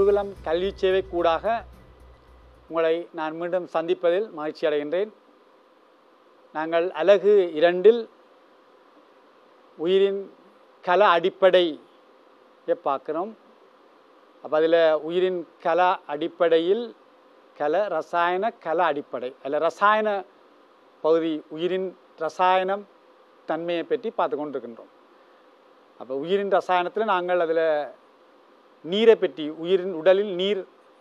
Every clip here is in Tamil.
குருகுலம் கல்வி சேவை கூடாக உங்களை நான் மீண்டும் சந்திப்பதில் மகிழ்ச்சி அடைகின்றேன் நாங்கள் அலகு இரண்டில் உயிரின் கல அடிப்படையை பார்க்குறோம் அப்போ அதில் உயிரின் கல அடிப்படையில் கல ரசாயன கல அடிப்படை அதில் ரசாயன பகுதி உயிரின் ரசாயனம் தன்மையை பற்றி பார்த்து கொண்டிருக்கின்றோம் அப்போ உயிரின் ரசாயனத்தில் நாங்கள் அதில் நீரை பற்றி உயிரின் உடலில் நீர்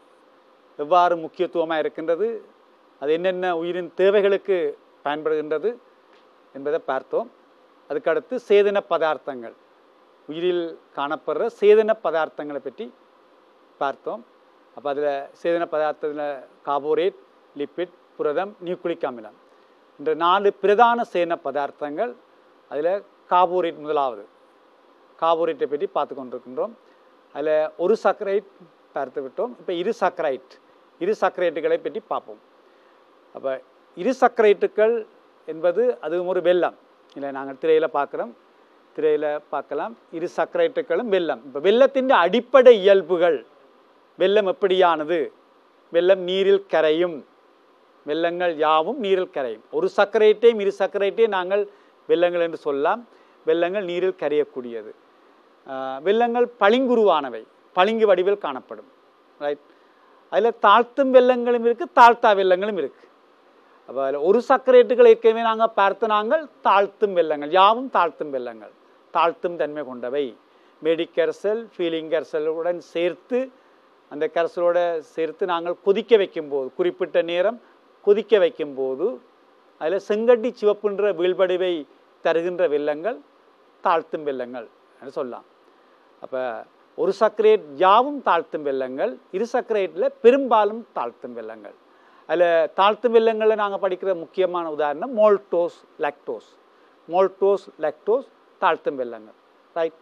எவ்வாறு முக்கியத்துவமாக இருக்கின்றது அது என்னென்ன உயிரின் தேவைகளுக்கு பயன்படுகின்றது என்பதை பார்த்தோம் அதுக்கடுத்து சேதன பதார்த்தங்கள் உயிரில் காணப்படுற சேதன பதார்த்தங்களை பற்றி பார்த்தோம் அப்போ அதில் சேதன பதார்த்தத்தில் கார்போரேட் லிப்பிட் புரதம் நியூக்ளிக் அமிலம் இந்த நாலு பிரதான சேன பதார்த்தங்கள் அதில் கார்போரேட் முதலாவது கார்போரேட்டை பற்றி பார்த்து கொண்டிருக்கின்றோம் அதில் ஒரு சக்கரைட் பார்த்து விட்டோம் இப்போ இரு சக்கரைட் இரு சக்கரைட்டுகளை பற்றி பார்ப்போம் அப்போ இரு சக்கரைட்டுகள் என்பது அதுவும் ஒரு வெள்ளம் இல்லை நாங்கள் திரையில் பார்க்குறோம் திரையில் பார்க்கலாம் இரு சக்கரைட்டுகளும் வெள்ளம் இப்போ வெள்ளத்தின் அடிப்படை இயல்புகள் வெள்ளம் எப்படியானது வெள்ளம் நீரில் கரையும் வெள்ளங்கள் யாவும் நீரில் கரையும் ஒரு சக்கரைட்டையும் இரு சக்கரைட்டையும் நாங்கள் வெள்ளங்கள் என்று சொல்லலாம் வெள்ளங்கள் நீரில் கரையக்கூடியது ஆஹ் வெள்ளங்கள் பளிங்குருவானவை பளிங்கு வடிவில் காணப்படும் ரைட் அதில் தாழ்த்தும் வெள்ளங்களும் இருக்குது தாழ்த்தா வெள்ளங்களும் இருக்குது அப்போ அதில் ஒரு சக்கரேட்டுகள் ஏற்கனவே நாங்கள் பார்த்து நாங்கள் தாழ்த்தும் வெள்ளங்கள் யாவும் தாழ்த்தும் வெள்ளங்கள் தாழ்த்தும் தன்மை கொண்டவை மெடிக்கரசல் ஃபீலிங் கரசலுடன் சேர்த்து அந்த கரசலோட சேர்த்து நாங்கள் கொதிக்க வைக்கும்போது குறிப்பிட்ட நேரம் கொதிக்க வைக்கும்போது அதில் செங்கட்டி சிவப்புன்ற வீழ்படிவை தருகின்ற வெள்ளங்கள் தாழ்த்தும் வெள்ளங்கள் என்று சொல்லலாம் அப்போ ஒரு சர்க்கரேட் யாவும் தாழ்த்தும் வெள்ளங்கள் இரு சர்க்கரேட்டில் பெரும்பாலும் தாழ்த்தும் வெள்ளங்கள் அதில் தாழ்த்தும் வெள்ளங்களில் நாங்கள் படிக்கிற முக்கியமான உதாரணம் மோல்டோஸ் லாக்டோஸ் மோல்டோஸ் லாக்டோஸ் தாழ்த்தும் வெள்ளங்கள் ரைட்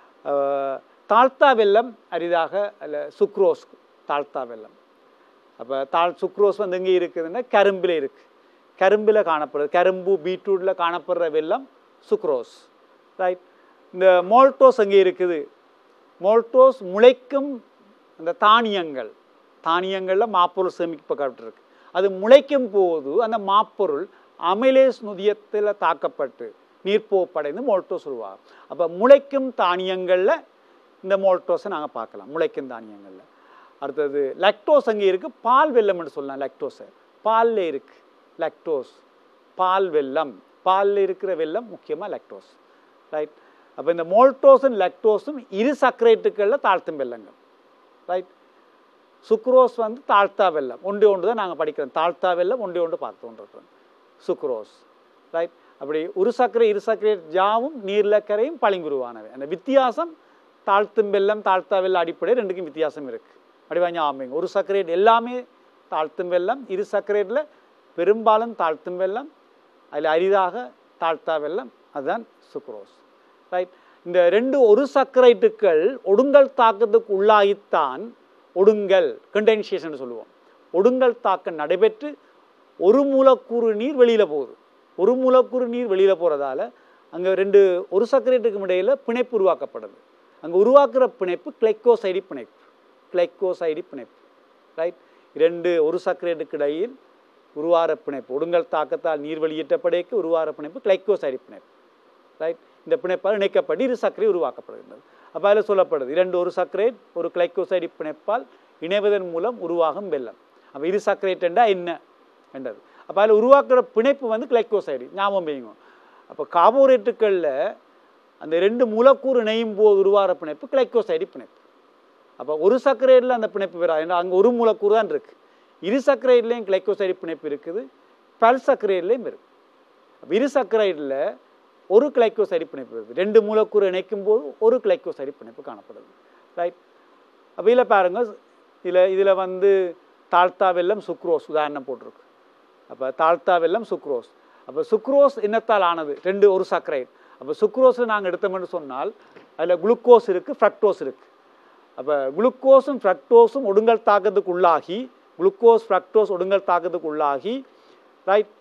தாழ்த்தா வெள்ளம் அரிதாக அதில் சுக்ரோஸ் தாழ்த்தா வெள்ளம் அப்போ தாழ் சுக்ரோஸ் வந்து எங்கே இருக்குதுன்னா கரும்பில் இருக்குது கரும்பில் காணப்படுது கரும்பு பீட்ரூட்டில் காணப்படுற வெள்ளம் சுக்ரோஸ் ரைட் இந்த மோல்டோஸ் எங்கே இருக்குது மோல்டோஸ் முளைக்கும் அந்த தானியங்கள் தானியங்களில் மாப்பொருள் சேமிக்கப்பட்டிருக்கு அது முளைக்கும் போது அந்த மாப்பொருள் அமிலேஸ் நுதியத்தில் தாக்கப்பட்டு நீர்ப்போப்படைந்து மோல்டோஸ் உருவாகும் அப்போ முளைக்கும் தானியங்களில் இந்த மோல்டோஸை நாங்கள் பார்க்கலாம் முளைக்கும் தானியங்களில் அடுத்தது லக்டோஸ் அங்கே இருக்குது பால் வெள்ளம்னு சொல்லலாம் லக்டோஸை பாலில் இருக்குது லக்டோஸ் பால் வெல்லம் பாலில் இருக்கிற வெல்லம் முக்கியமாக லக்டோஸ் ரைட் அப்போ இந்த மோல்டோஸும் லக்டோஸும் இரு சர்க்கரேட்டுகளில் தாழ்த்தும் வெள்ளங்கள் ரைட் சுக்ரோஸ் வந்து தாழ்த்தா வெல்லம் ஒன்று ஒன்று தான் நாங்கள் படிக்கிறோம் தாழ்த்தா வெல்லம் ஒன்று ஒன்று பார்த்து கொண்டிருக்கிறோம் சுக்ரோஸ் ரைட் அப்படி ஒரு சர்க்கரை இரு சர்க்கரை ஜாவும் நீரில் கரையும் பளிங்குருவானவை அந்த வித்தியாசம் தாழ்த்தும் வெல்லம் தாழ்த்தா வெல்லம் அடிப்படை ரெண்டுக்கும் வித்தியாசம் இருக்குது அப்படி வாங்கி ஆமைங்க ஒரு சர்க்கரேட் எல்லாமே தாழ்த்தும் வெல்லம் இரு சர்க்கரேட்டில் பெரும்பாலும் தாழ்த்தும் வெல்லம் அதில் அரிதாக தாழ்த்தா வெல்லம் அதுதான் சுக்ரோஸ் ரைட் இந்த ரெண்டு ஒரு சர்க்கரைட்டுக்கள் ஒடுங்கல் தாக்கத்துக்கு உள்ளாகித்தான் ஒடுங்கல் கண்டென்சேஷன் சொல்லுவோம் ஒடுங்கல் தாக்கம் நடைபெற்று ஒரு மூலக்கூறு நீர் வெளியில் போகுது ஒரு மூலக்கூறு நீர் வெளியில் போகிறதால அங்கே ரெண்டு ஒரு சர்க்கரேட்டுக்கும் இடையில் பிணைப்பு உருவாக்கப்படுது அங்கே உருவாக்குற பிணைப்பு கிளைக்கோசைடி பிணைப்பு கிளைக்கோசைடி பிணைப்பு ரைட் இரண்டு ஒரு சர்க்கரேட்டுக்கு இடையில் உருவார பிணைப்பு ஒடுங்கல் தாக்கத்தால் நீர் வெளியேற்றப்படைக்கு உருவார பிணைப்பு கிளைக்கோசைடி பிணைப்பு ரைட் இந்த பிணைப்பால் இணைக்கப்பட்டு இரு சர்க்கரை உருவாக்கப்படுகின்றது அப்போ அதில் சொல்லப்படுது இரண்டு ஒரு சர்க்கரேட் ஒரு கிளைக்கோசைடி பிணைப்பால் இணைவதன் மூலம் உருவாகும் வெள்ளம் அப்போ இரு சர்க்கரேட் என்றால் என்ன என்றது அப்போ அதில் உருவாக்குற பிணைப்பு வந்து கிளைக்கோசைடு ஞாபகம் வைங்க அப்போ கார்போரேட்டுகளில் அந்த ரெண்டு மூலக்கூறு இணையும் போது உருவாகிற பிணைப்பு கிளைக்கோசைடு பிணைப்பு அப்போ ஒரு சர்க்கரைடில் அந்த பிணைப்பு வராது ஏன்னா அங்கே ஒரு மூலக்கூறு தான் இருக்குது இரு சர்க்கரைட்லேயும் கிளைக்கோசைடு பிணைப்பு இருக்குது பல் சர்க்கரைட்லேயும் இருக்குது அப்போ இரு சர்க்கரைடில் ஒரு கிளைக்கோசைடு பிணைப்பு இருக்குது ரெண்டு மூலக்கூறு இணைக்கும் போது ஒரு கிளைக்கோசைடு பிணைப்பு காணப்படுது ரைட் அப்போ இதில் பாருங்க இதில் இதில் வந்து தாழ்த்தா வெல்லம் சுக்ரோஸ் உதாரணம் போட்டிருக்கு அப்போ தாழ்த்தா வெல்லம் சுக்ரோஸ் அப்போ சுக்ரோஸ் என்னத்தால் ஆனது ரெண்டு ஒரு சர்க்கரைட் அப்போ சுக்ரோஸில் நாங்கள் எடுத்தோம்னு சொன்னால் அதில் குளுக்கோஸ் இருக்குது ஃப்ரக்டோஸ் இருக்குது அப்போ குளுக்கோஸும் ஃப்ரக்டோஸும் ஒடுங்கல் தாக்கத்துக்கு உள்ளாகி குளுக்கோஸ் ஃப்ரக்டோஸ் ஒடுங்கல் தாக்கத்துக்கு உள்ளாகி ரைட்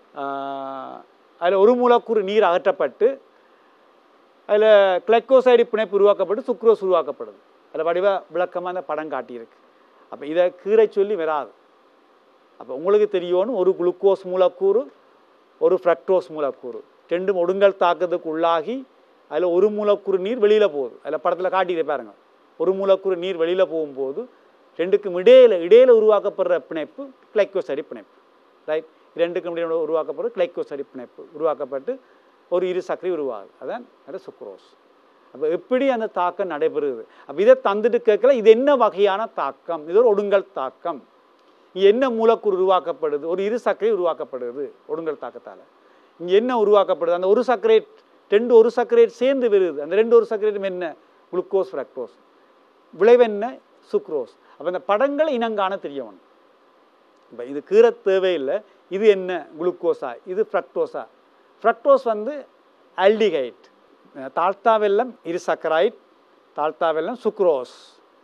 அதில் ஒரு மூலக்கூறு நீர் அகற்றப்பட்டு அதில் கிளைக்கோசைடு பிணைப்பு உருவாக்கப்பட்டு சுக்ரோஸ் உருவாக்கப்படுது அதில் வடிவ விளக்கமாக அந்த படம் காட்டியிருக்கு அப்போ இதை கீரை சொல்லி வராது அப்போ உங்களுக்கு தெரியணும் ஒரு குளுக்கோஸ் மூலக்கூறு ஒரு ஃப்ரக்டோஸ் மூலக்கூறு ரெண்டும் ஒடுங்கல் தாக்கத்துக்கு உள்ளாகி அதில் ஒரு மூலக்கூறு நீர் வெளியில் போகுது அதில் படத்தில் காட்டிட்டு பாருங்க ஒரு மூலக்கூறு நீர் வெளியில் போகும்போது ரெண்டுக்கும் இடையில இடையில உருவாக்கப்படுற பிணைப்பு கிளைக்கோசரி பிணைப்பு ரைட் ரெண்டுக்கும் இடையில உருவாக்கப்படுற கிளைக்கோசரி பிணைப்பு உருவாக்கப்பட்டு ஒரு இரு சர்க்கரை உருவாகுது அதான் அது சுக்ரோஸ் அப்போ எப்படி அந்த தாக்கம் நடைபெறுது அப்போ இதை தந்துட்டு கேட்கல இது என்ன வகையான தாக்கம் இது ஒரு ஒடுங்கல் தாக்கம் இங்கே என்ன மூலக்கூறு உருவாக்கப்படுது ஒரு இரு சர்க்கரை உருவாக்கப்படுது ஒடுங்கல் தாக்கத்தால் இங்கே என்ன உருவாக்கப்படுது அந்த ஒரு சர்க்கரேட் ரெண்டு ஒரு சர்க்கரேட் சேர்ந்து வருது அந்த ரெண்டு ஒரு சர்க்கரேட்டும் என்ன குளுக்கோஸ் ஃப்ரக்டோஸ் விளைவு என்ன சுக்ரோஸ் அப்போ இந்த படங்களை இனங்காண தெரியவணும் இப்போ இது கீரை தேவையில்லை இது என்ன குளுக்கோஸா இது ஃப்ரக்டோஸா ஃப்ரக்டோஸ் வந்து ஆல்டிகைட் தாழ்த்தா வெல்லம் இருசக்கரைட் தாழ்த்தா வெல்லம் சுக்ரோஸ்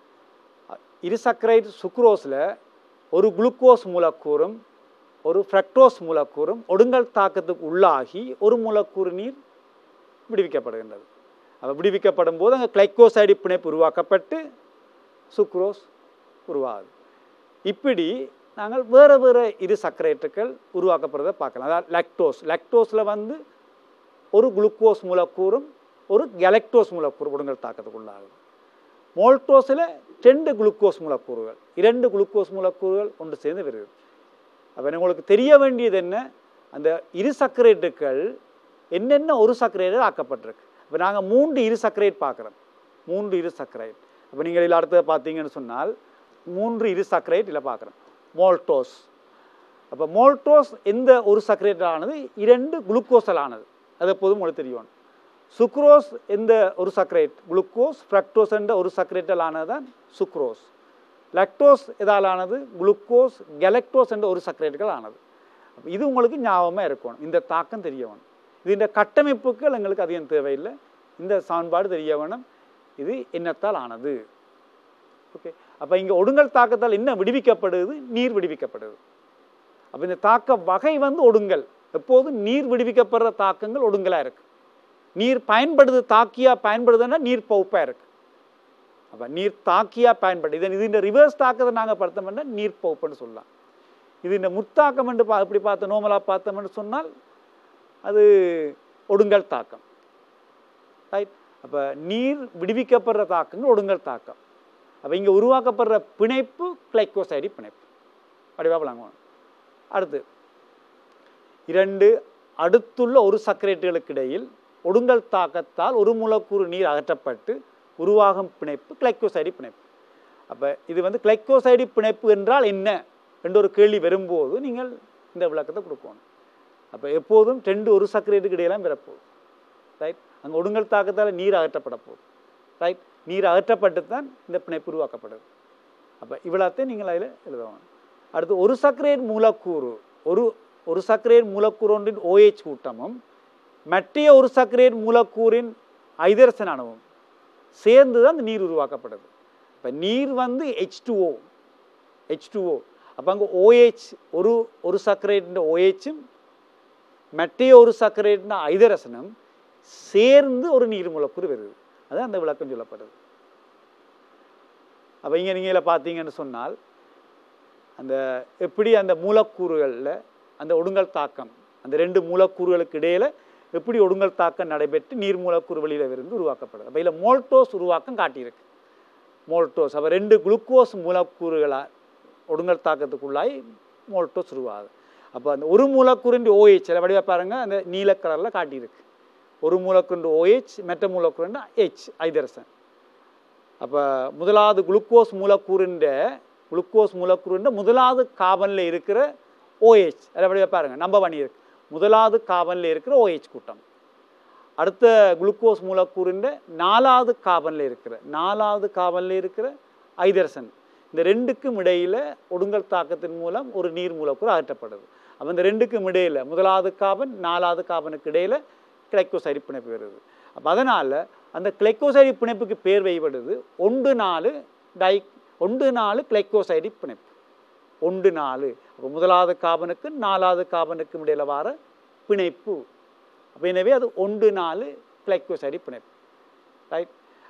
இருசக்கரைட் சுக்ரோஸில் ஒரு குளுக்கோஸ் மூலக்கூறும் ஒரு ஃப்ரக்டோஸ் மூலக்கூறும் ஒடுங்கல் தாக்கத்துக்கு உள்ளாகி ஒரு மூலக்கூறு நீர் விடுவிக்கப்படுகின்றது அப்போ விடுவிக்கப்படும் போது அங்கே கிளைக்கோசைடு பிணைப்பு உருவாக்கப்பட்டு சுக்ரோஸ் உருவாகுது இப்படி நாங்கள் வேறு வேறு இரு சர்க்கரேட்டுகள் உருவாக்கப்படுறதை பார்க்கலாம் அதாவது லாக்டோஸ் லாக்டோஸில் வந்து ஒரு குளுக்கோஸ் மூலக்கூறும் ஒரு கெலக்டோஸ் மூலக்கூறு ஒடுங்கல் தாக்கத்துக்கு உள்ளாகுது மோல்டோஸில் ரெண்டு குளுக்கோஸ் மூலக்கூறுகள் இரண்டு குளுக்கோஸ் மூலக்கூறுகள் ஒன்று சேர்ந்து வருது அப்போ உங்களுக்கு தெரிய வேண்டியது என்ன அந்த இரு சர்க்கரேட்டுகள் என்னென்ன ஒரு சர்க்கரேட்டு ஆக்கப்பட்டிருக்கு இப்போ நாங்கள் மூன்று இரு சர்க்கரேட் பார்க்குறோம் மூன்று இரு சர்க்கரேட் அப்போ நீங்கள் இதில் அடுத்தது பார்த்தீங்கன்னு சொன்னால் மூன்று இரு சர்க்கரேட் இதில் பார்க்குறோம் மோல்டோஸ் அப்போ மோல்டோஸ் எந்த ஒரு சர்க்கரேட் ஆனது இரண்டு குளுக்கோஸால் ஆனது அது எப்போதும் உங்களுக்கு தெரியும் சுக்ரோஸ் எந்த ஒரு சர்க்கரேட் குளுக்கோஸ் ஃப்ரக்டோஸ் என்ற ஒரு சர்க்கரேட்டால் ஆனது தான் சுக்ரோஸ் லக்டோஸ் எதால் ஆனது குளுக்கோஸ் கெலக்டோஸ் என்ற ஒரு சர்க்கரேட்டுகள் ஆனது அப்போ இது உங்களுக்கு ஞாபகமாக இருக்கணும் இந்த தாக்கம் தெரிய வேணும் இதுன்ற கட்டமைப்புகள் எங்களுக்கு அதிகம் தேவையில்லை இந்த சமன்பாடு தெரிய வேணும் இது என்னத்தால் ஆனது ஓகே அப்போ இங்கே ஒடுங்கல் தாக்கத்தால் என்ன விடுவிக்கப்படுது நீர் விடுவிக்கப்படுது அப்போ இந்த தாக்க வகை வந்து ஒடுங்கல் எப்போதும் நீர் விடுவிக்கப்படுற தாக்கங்கள் ஒடுங்கலாக இருக்கு நீர் பயன்படுது தாக்கியா பயன்படுதுன்னா நீர் பௌப்பாக இருக்கு அப்போ நீர் தாக்கியா பயன்படுது இதன் இது இந்த ரிவர்ஸ் தாக்கத்தை நாங்கள் படுத்தோம்னா நீர் பௌப்புன்னு சொல்லலாம் இது இந்த முத்தாக்கம் என்று பா இப்படி பார்த்த நோமலாக பார்த்தோம்னு சொன்னால் அது ஒடுங்கல் தாக்கம் ரைட் அப்போ நீர் விடுவிக்கப்படுற தாக்கங்கள் ஒடுங்கல் தாக்கம் அப்போ இங்கே உருவாக்கப்படுற பிணைப்பு கிளைக்கோசைடி பிணைப்பு வடிவா விளங்குவோம் அடுத்து இரண்டு அடுத்துள்ள ஒரு சர்க்கரேட்டுகளுக்கு இடையில் ஒடுங்கல் தாக்கத்தால் ஒரு மூலக்கூறு நீர் அகற்றப்பட்டு உருவாகும் பிணைப்பு கிளைக்கோசைடி பிணைப்பு அப்போ இது வந்து கிளைக்கோசைடி பிணைப்பு என்றால் என்ன என்ற ஒரு கேள்வி வரும்போது நீங்கள் இந்த விளக்கத்தை கொடுக்கணும் அப்போ எப்போதும் ரெண்டு ஒரு சர்க்கரேட்டுக்கு இடையெல்லாம் பிறப்போகுது ரைட் அங்கே ஒடுங்கல் தாக்கத்தால் நீர் அகற்றப்பட போகுது ரைட் நீர் அகற்றப்பட்டு தான் இந்த பிணைப்பு உருவாக்கப்படுது அப்போ இவ்வளோத்தையும் நீங்கள் அதில் எழுதணும் அடுத்து ஒரு சர்க்கரேட் மூலக்கூறு ஒரு ஒரு சர்க்கரேட் மூலக்கூறு ஒன்றின் ஓஏச் கூட்டமும் மற்றைய ஒரு சர்க்கரேட் மூலக்கூறின் ஐதரசன் அணுவும் சேர்ந்து தான் அந்த நீர் உருவாக்கப்படுது இப்போ நீர் வந்து ஹெச் டூஓ ஹெச் டூஓ அப்போ அங்கே ஓஏச் ஒரு ஒரு சர்க்கரேட்டின் ஓஏச்சும் மற்றைய ஒரு சர்க்கரேட்டின் ஐதரசனும் சேர்ந்து ஒரு நீர் மூலக்கூறு வருது அது அந்த விளக்கம் சொல்லப்படுது அப்போ இங்கே நீங்கள் பார்த்தீங்கன்னு சொன்னால் அந்த எப்படி அந்த மூலக்கூறுகளில் அந்த ஒடுங்கல் தாக்கம் அந்த ரெண்டு மூலக்கூறுகளுக்கு இடையில் எப்படி ஒடுங்கல் தாக்கம் நடைபெற்று நீர் மூலக்கூறு வெளியில் இருந்து உருவாக்கப்படுது அப்போ இதில் மோல்டோஸ் உருவாக்கம் காட்டியிருக்கு மோல்டோஸ் அப்போ ரெண்டு குளுக்கோஸ் மூலக்கூறுகளாக ஒடுங்கல் தாக்கத்துக்குள்ளாய் மோல்டோஸ் உருவாகுது அப்போ அந்த ஒரு மூலக்கூறின் ஓஹெச் சில வடிவாக பாருங்கள் அந்த நீல கலரில் காட்டியிருக்கு ஒரு மூலக்கூறு ஓஹெச் மற்ற மூலக்கூறுன்னா ஹெச் ஐதரசன் அப்போ முதலாவது குளுக்கோஸ் மூலக்கூறுன்ற குளுக்கோஸ் மூலக்கூறுன்ற முதலாவது காபனில் இருக்கிற ஓஹெச் அதில் வடிவாக பாருங்கள் நம்ப பண்ணி இருக்கு முதலாவது காபனில் இருக்கிற ஓஹெச் கூட்டம் அடுத்த குளுக்கோஸ் மூலக்கூறுன்ற நாலாவது காபனில் இருக்கிற நாலாவது காபனில் இருக்கிற ஐதரசன் இந்த ரெண்டுக்கும் இடையில் ஒடுங்கல் தாக்கத்தின் மூலம் ஒரு நீர் மூலக்கூறு அகற்றப்படுது அப்போ இந்த ரெண்டுக்கும் இடையில் முதலாவது காபன் நாலாவது காபனுக்கு இடையில் கிளைக்கோசைடு பிணைப்பு வருது அப்போ அதனால் அந்த கிளைக்கோசைடு பிணைப்புக்கு பேர் வைப்படுது ஒன்று நாலு டை ஒன்று நாலு கிளைக்கோசைடு பிணைப்பு ஒன்று நாலு அப்போ முதலாவது காபனுக்கு நாலாவது காபனுக்கும் இடையில் வர பிணைப்பு அப்போ எனவே அது ஒன்று நாலு கிளைக்கோசைடு பிணைப்பு ரைட்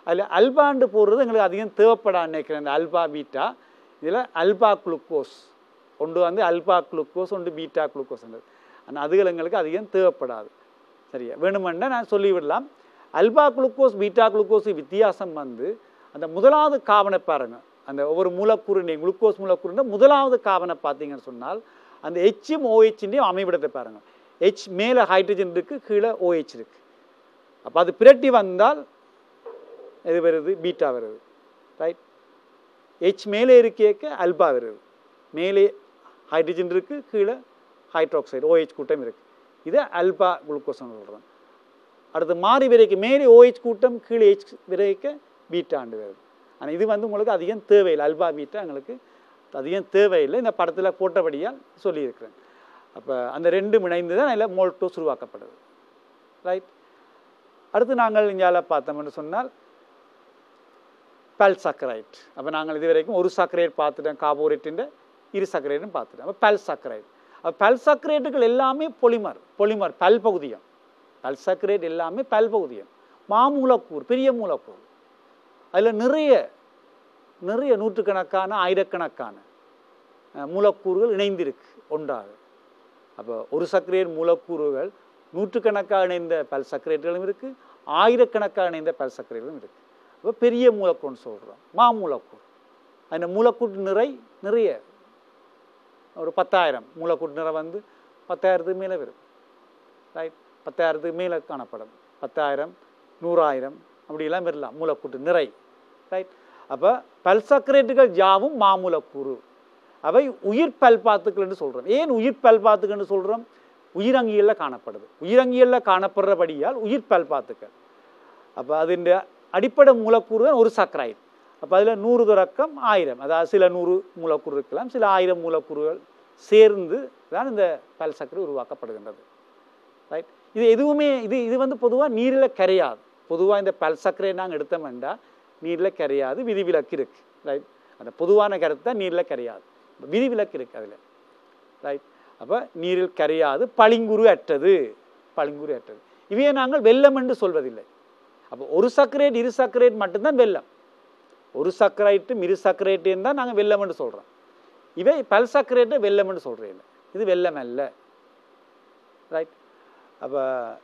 அதில் அல்பாண்டு போடுறது எங்களுக்கு அதிகம் தேவைப்படாது நினைக்கிறேன் இந்த அல்பா பீட்டா இதில் அல்பா குளுக்கோஸ் ஒன்று வந்து அல்பா குளுக்கோஸ் ஒன்று பீட்டா குளுக்கோஸ் ஆனால் அதுகள் எங்களுக்கு அதிகம் தேவைப்படாது சரியா வேணுமென்னா நான் சொல்லிவிடலாம் அல்பா குளுக்கோஸ் பீட்டா குளுக்கோஸ் வித்தியாசம் வந்து அந்த முதலாவது காவனை பாருங்க அந்த ஒவ்வொரு மூலக்கூறு நீங்கள் குளுக்கோஸ் மூலக்கூறுன்ற முதலாவது காவனை பார்த்தீங்கன்னு சொன்னால் அந்த ஹெச்சும் ஓஹெச்ன்றையும் அமைவிடத்தை பாருங்க ஹெச் மேலே ஹைட்ரஜன் இருக்குது கீழே ஓஹெச் இருக்குது அப்போ அது பிரட்டி வந்தால் இது வருது பீட்டா வருது ரைட் ஹெச் மேலே இருக்கேக்க அல்பா வருது மேலே ஹைட்ரஜன் இருக்குது கீழே ஹைட்ராக்சைடு ஓஹெச் கூட்டம் இருக்குது இது அல்பா குளுக்கோஸ்னு சொல்கிறோம் அடுத்து மாறி விரைக்கு மேலே ஓஹெச் கூட்டம் கீழே ஹெச் விரைக்க பீட்டாண்டு வருது ஆனால் இது வந்து உங்களுக்கு அதிகம் தேவையில்லை அல்பா பீட்டா எங்களுக்கு அதிகம் தேவையில்லை இந்த படத்தில் போட்டபடியால் சொல்லியிருக்கிறேன் அப்போ அந்த ரெண்டும் இணைந்து தான் அதில் மோல்டோஸ் உருவாக்கப்படுது ரைட் அடுத்து நாங்கள் இங்கால பார்த்தோம்னு சொன்னால் பல் சக்கரைட் அப்போ நாங்கள் இது வரைக்கும் ஒரு சக்கரைட் பார்த்துட்டோம் கார்போரேட்டின் இரு சக்கரைட்டும் பார்த்துட்டோம் அப்போ பல் சக்கரைட் அப்போ பல் சக்கரேட்டுகள் எல்லாமே பொலிமர் பொலிமர் பல் பகுதியம் பல் சக்கரேட் எல்லாமே பல் பகுதியம் மாமூலக்கூறு பெரிய மூலக்கூறு அதில் நிறைய நிறைய நூற்றுக்கணக்கான ஆயிரக்கணக்கான அஹ், மூலக்கூறுகள் இணைந்திருக்கு ஒன்றாக அப்போ ஒரு சர்க்கரையின் மூலக்கூறுகள் நூற்றுக்கணக்காக இணைந்த பல் சர்க்கரேட்டுகளும் இருக்குது ஆயிரக்கணக்காக இணைந்த பல் சர்க்கரைகளும் இருக்குது அப்போ பெரிய மூலக்கூறுன்னு சொல்கிறோம் மாமூலக்கூறு அந்த மூலக்கூட்டு நிறை நிறைய ஒரு பத்தாயிரம் மூலக்கூட்டு நிறை வந்து பத்தாயிரத்துக்கு மேலே வரும் ரைட் பத்தாயிரத்துக்கு மேலே காணப்படும் பத்தாயிரம் நூறாயிரம் அப்படியெல்லாம் வரலாம் மூலக்கூட்டு நிறை ரைட் அப்போ பல்சக்கரேட்டுகள் யாவும் மாமூலக்கூறு அவை உயிர் பல்பாத்துக்கள் என்று சொல்கிறோம் ஏன் உயிர் பல்பாத்துக்கள் என்று சொல்கிறோம் உயிரங்கியலில் காணப்படுது உயிரங்கியலில் காணப்படுறபடியால் உயிர் பல்பாத்துக்கள் அப்போ அதின் அடிப்படை மூலக்கூறு தான் ஒரு சக்கராய்டு அப்போ அதில் நூறு தொடக்கம் ஆயிரம் அதாவது சில நூறு மூலக்கூறு இருக்கலாம் சில ஆயிரம் மூலக்கூறுகள் சேர்ந்து தான் இந்த பல் சர்க்கரை உருவாக்கப்படுகின்றது ரைட் இது எதுவுமே இது இது வந்து பொதுவாக நீரில் கரையாது பொதுவாக இந்த பல் சர்க்கரை நாங்கள் எடுத்தோம்னா நீரில் கரையாது விதிவிலக்கு இருக்குது ரைட் அந்த பொதுவான கருத்து தான் நீரில் கரையாது விதிவிலக்கு இருக்குது அதில் ரைட் அப்போ நீரில் கரையாது பளிங்குரு அற்றது பளிங்குரு அற்றது இவையை நாங்கள் வெள்ளம் என்று சொல்வதில்லை அப்போ ஒரு சர்க்கரேட் இரு சர்க்கரேட் மட்டும்தான் வெள்ளம் ஒரு சர்க்கரைட்டும் இரு சர்க்கரேட்டையும் தான் நாங்கள் வெள்ளம் என்று சொல்கிறோம் இவை பல் சர்க்கரேட்டை வெள்ளம் என்று சொல்கிறேன் இது வெள்ளம் அல்ல ரைட் அப்போ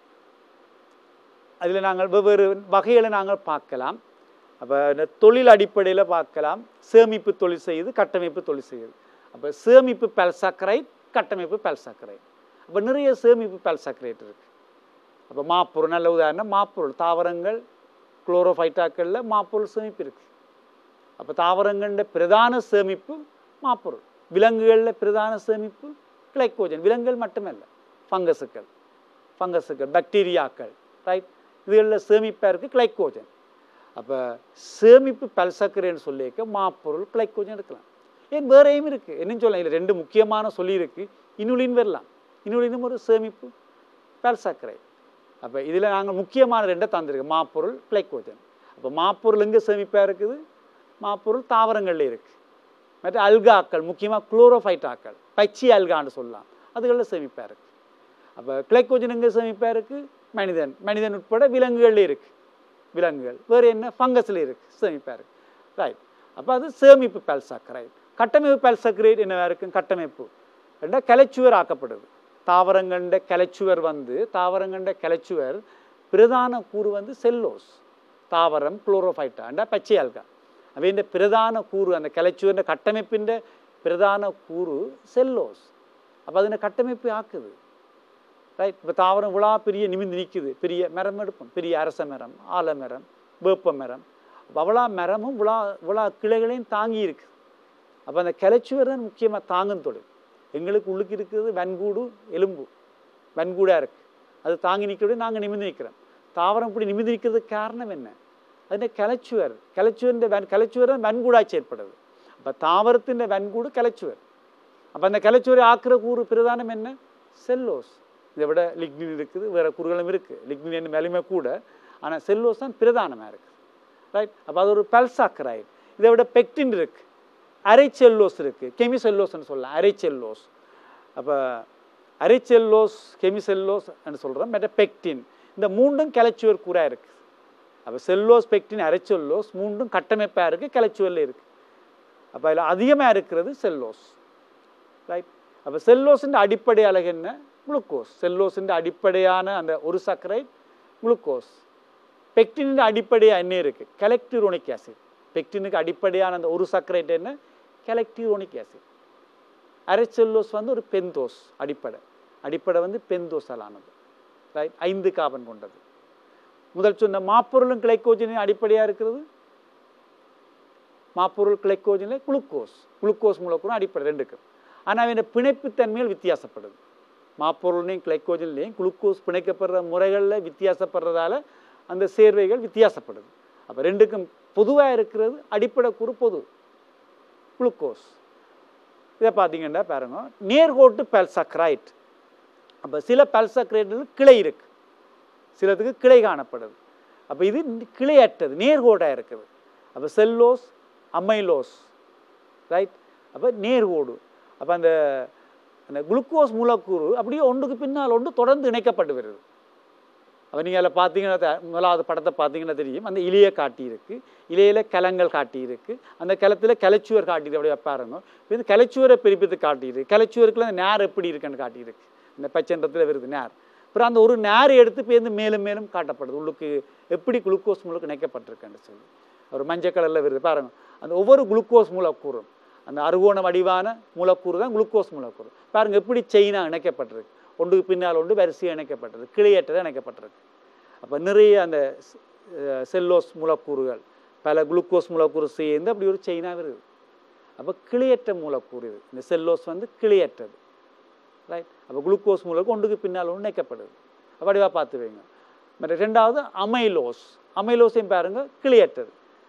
அதில் நாங்கள் வெவ்வேறு வகைகளை நாங்கள் பார்க்கலாம் அப்போ இந்த தொழில் அடிப்படையில் பார்க்கலாம் சேமிப்பு தொழில் செய்யுது கட்டமைப்பு தொழில் செய்யுது அப்போ சேமிப்பு பல்சக்கரைட் கட்டமைப்பு பல்சக்கரைட் அப்போ நிறைய சேமிப்பு பல்சக்கரைட் இருக்குது அப்போ மாப்பொருள் நல்ல உதாரணம் மாப்பொருள் தாவரங்கள் குளோரோஃபைட்டாக்களில் மாப்பொருள் சேமிப்பு இருக்குது அப்போ தாவரங்களில் பிரதான சேமிப்பு மாப்பொருள் விலங்குகளில் பிரதான சேமிப்பு கிளைக்கோஜன் விலங்குகள் மட்டுமல்ல ஃபங்கஸுக்கள் ஃபங்கஸுக்கள் பாக்டீரியாக்கள் ரைட் இதுகளில் சேமிப்பாக இருக்குது கிளைக்கோஜன் அப்போ சேமிப்பு பல்சக்கரைன்னு சொல்லியிருக்க மாப்பொருள் கிளைக்கோஜன் எடுக்கலாம் ஏன் வேறையும் இருக்குது என்னன்னு சொல்லலாம் இதில் ரெண்டு முக்கியமான சொல்லி இருக்குது இனுலின் வரலாம் இனுலினும் ஒரு சேமிப்பு பல்சக்கரை அப்போ இதில் நாங்கள் முக்கியமான ரெண்டை தந்திருக்கோம் மாப்பொருள் கிளைக்கோஜன் அப்போ மாப்பொருள் எங்கே சேமிப்பாக இருக்குது மாப்பொருள் தாவரங்களில் இருக்குது மற்ற அல்காக்கள் முக்கியமாக குளோரோஃபைட்டாக்கள் பச்சி அல்கான்னு சொல்லலாம் அதுகளில் சேமிப்பாக இருக்குது அப்போ கிளைக்கோஜன் எங்கே சேமிப்பாக இருக்குது மனிதன் மனிதன் உட்பட விலங்குகளில் இருக்குது விலங்குகள் வேறு என்ன ஃபங்கஸில் இருக்குது சேமிப்பாக இருக்குது ரைட் அப்போ அது சேமிப்பு பல்சக்கரை கட்டமைப்பு பல்சக்கரைட் என்னவா இருக்கும் கட்டமைப்பு ரெண்டா கலைச்சுவர் ஆக்கப்படுது தாவரங்கண்ட கலைச்சுவர் வந்து தாவரங்கண்ட கலைச்சுவர் பிரதான கூறு வந்து செல்லோஸ் தாவரம் குளோரோஃபைட்டாண்டா பச்சை ஆல்கா അവൻ്റെ പ്രധാന കൂറ് அந்த കലച്ചുവിൻ്റെ കട്ടமைപ്പിൻ്റെ പ്രധാന കൂറ് செல்லோஸ் அப்போ അതിൻ്റെ கட்டமைப்பு ஆக்குது ரைட் இப்போ தாவரம் இவ்வளோ பெரிய நிமிந்து நிற்குது பெரிய மரம் எடுப்போம் பெரிய அரச மரம் ஆலமரம் வேப்ப மரம் அப்போ அவ்வளோ மரமும் இவ்வளோ இவ்வளோ கிளைகளையும் தாங்கி இருக்குது அப்போ அந்த கிளச்சுவர் தான் முக்கியமாக தாங்கும் தொழில் எங்களுக்கு உள்ளுக்கு இருக்கிறது வன்கூடு எலும்பு வன்கூடாக இருக்குது அது தாங்கி நிற்கிறது நாங்கள் நிமிந்து நிற்கிறோம் தாவரம் இப்படி நிமிந்து நிற்கிறதுக்கு காரணம் என்ன അതിൻ്റെ കിളച്ചുവർ കിളച്ചുവറിൻ്റെ വൻ കിളച്ചുവർ വൻകൂടായി ചേർപ്പെടുന്നത് അപ്പം താവരത്തിൻ്റെ വൻകൂട് കിളച്ചുവർ അപ്പം அந்த கிளச்சுவரை ஆக்குற கூறு பிரதானம் என்ன செல்லோஸ் இதை விட லிக்னின் இருக்குது வேறு கூறுகளும் இருக்குது லிக்னின் மேலுமே கூட ஆனால் செல்லோஸ் தான் பிரதானமாக இருக்குது ரைட் அப்போ அது ஒரு பல்சாக்கரைட் இதை விட பெக்டின் இருக்குது அரை செல்லோஸ் இருக்குது கெமி செல்லோஸ்ன்னு சொல்லலாம் அரை செல்லோஸ் அப்போ அரை செல்லோஸ் கெமி செல்லோஸ் சொல்கிறோம் மற்ற பெக்டின் இந்த மூண்டும் கிளச்சுவர் கூறாக இருக்குது அப்போ செல்லோஸ் பெக்டின் அரைச்செல்லோஸ் மூன்றும் கட்டமைப்பாக இருக்குது கிளச்சுவல்ல இருக்குது அப்போ அதில் அதிகமாக இருக்கிறது செல்லோஸ் ரைட் அப்போ செல்லோஸின் அடிப்படை அழகு என்ன குளுக்கோஸ் செல்லோஸின் அடிப்படையான அந்த ஒரு சர்க்கரை குளுக்கோஸ் பெக்டினின் அடிப்படையாக என்ன இருக்குது கலெக்டிரோனிக் ஆசிட் பெக்டினுக்கு அடிப்படையான அந்த ஒரு சர்க்கரைட் என்ன கலெக்டிரோனிக் ஆசிட் அரைச்செல்லோஸ் வந்து ஒரு பெந்தோஸ் அடிப்படை அடிப்படை வந்து பெந்தோஸால் ஆனது ரைட் ஐந்து கார்பன் கொண்டது முதல் சொன்ன மாப்பொருளும் கிளைக்கோஜனின் அடிப்படையாக இருக்கிறது மாப்பொருள் கிளைக்கோஜனில் குளுக்கோஸ் குளுக்கோஸ் மூலக்கூறும் அடிப்படை ரெண்டுக்கு ஆனால் அவன் பிணைப்புத்தன்மைகள் வித்தியாசப்படுது மாப்பொருளையும் கிளைக்கோஜன்லையும் குளுக்கோஸ் பிணைக்கப்படுற முறைகளில் வித்தியாசப்படுறதால அந்த சேர்வைகள் வித்தியாசப்படுது அப்போ ரெண்டுக்கும் பொதுவாக இருக்கிறது அடிப்படை கூறு பொது குளுக்கோஸ் இதை பார்த்தீங்கன்னா பாருங்க நேர்கோட்டு பெல்சக்ரைட் அப்போ சில பெல்சக்ரைட்டில் கிளை இருக்கு சிலதுக்கு கிளை காணப்படுது அப்போ இது கிளையற்றது நேர்கோடாக இருக்குது அப்போ செல்லோஸ் அமைலோஸ் ரைட் அப்போ நேர்கோடு அப்போ அந்த அந்த குளுக்கோஸ் மூலக்கூறு அப்படியே ஒன்றுக்கு பின்னால் ஒன்று தொடர்ந்து இணைக்கப்பட்டு வருது அப்போ நீங்கள் அதில் பார்த்தீங்கன்னா த- முதலாவது படத்தை பார்த்தீங்கன்னா தெரியும் அந்த இலையை காட்டியிருக்கு இலையில் கலங்கள் காட்டியிருக்கு அந்த கலத்தில் கிளச்சுவர் காட்டியிருக்கு அப்படியே பாருங்க இது கிளச்சுவரை பிரிப்பித்து காட்டியிருக்கு கிளச்சுவருக்குள்ள அந்த நேர் எப்படி இருக்குன்னு காட்டியிருக்கு இந்த பச்சைன்றத்தில் வருது நேர் அப்புறம் அந்த ஒரு நேர் எடுத்து பேருந்து மேலும் மேலும் காட்டப்படுது உள்ளுக்கு எப்படி குளுக்கோஸ் மூலக்கு இணைக்கப்பட்டிருக்குன்னு சொல்லி ஒரு மஞ்சள் கலரில் வருது பாருங்க அந்த ஒவ்வொரு குளுக்கோஸ் மூலக்கூறும் அந்த அறுகோண வடிவான மூலக்கூறு தான் குளுக்கோஸ் மூலக்கூறு பாருங்க எப்படி செயினாக இணைக்கப்பட்டிருக்கு ஒன்றுக்கு பின்னால் ஒன்று வரிசையாக இணைக்கப்பட்டிருக்கு கிளையற்றதாக இணைக்கப்பட்டிருக்கு அப்போ நிறைய அந்த ஸ்- அஹ் செல்லோஸ் மூலக்கூறுகள் பல குளுக்கோஸ் மூலக்கூறு சேர்ந்து அப்படி ஒரு செயினாக வருது அப்போ கிளையற்ற மூலக்கூறு இது இந்த செல்லோஸ் வந்து கிளையற்றது ரைட் அப்போ குளுக்கோஸ் மூலக்கூறு ஒன்றுக்கு பின்னால் ஒன்று இணைக்கப்படுது வடிவாக பார்த்து வைங்க மற்ற ரெண்டாவது அமைலோஸ் அமைலோஸையும் பாருங்க கிளையற்றது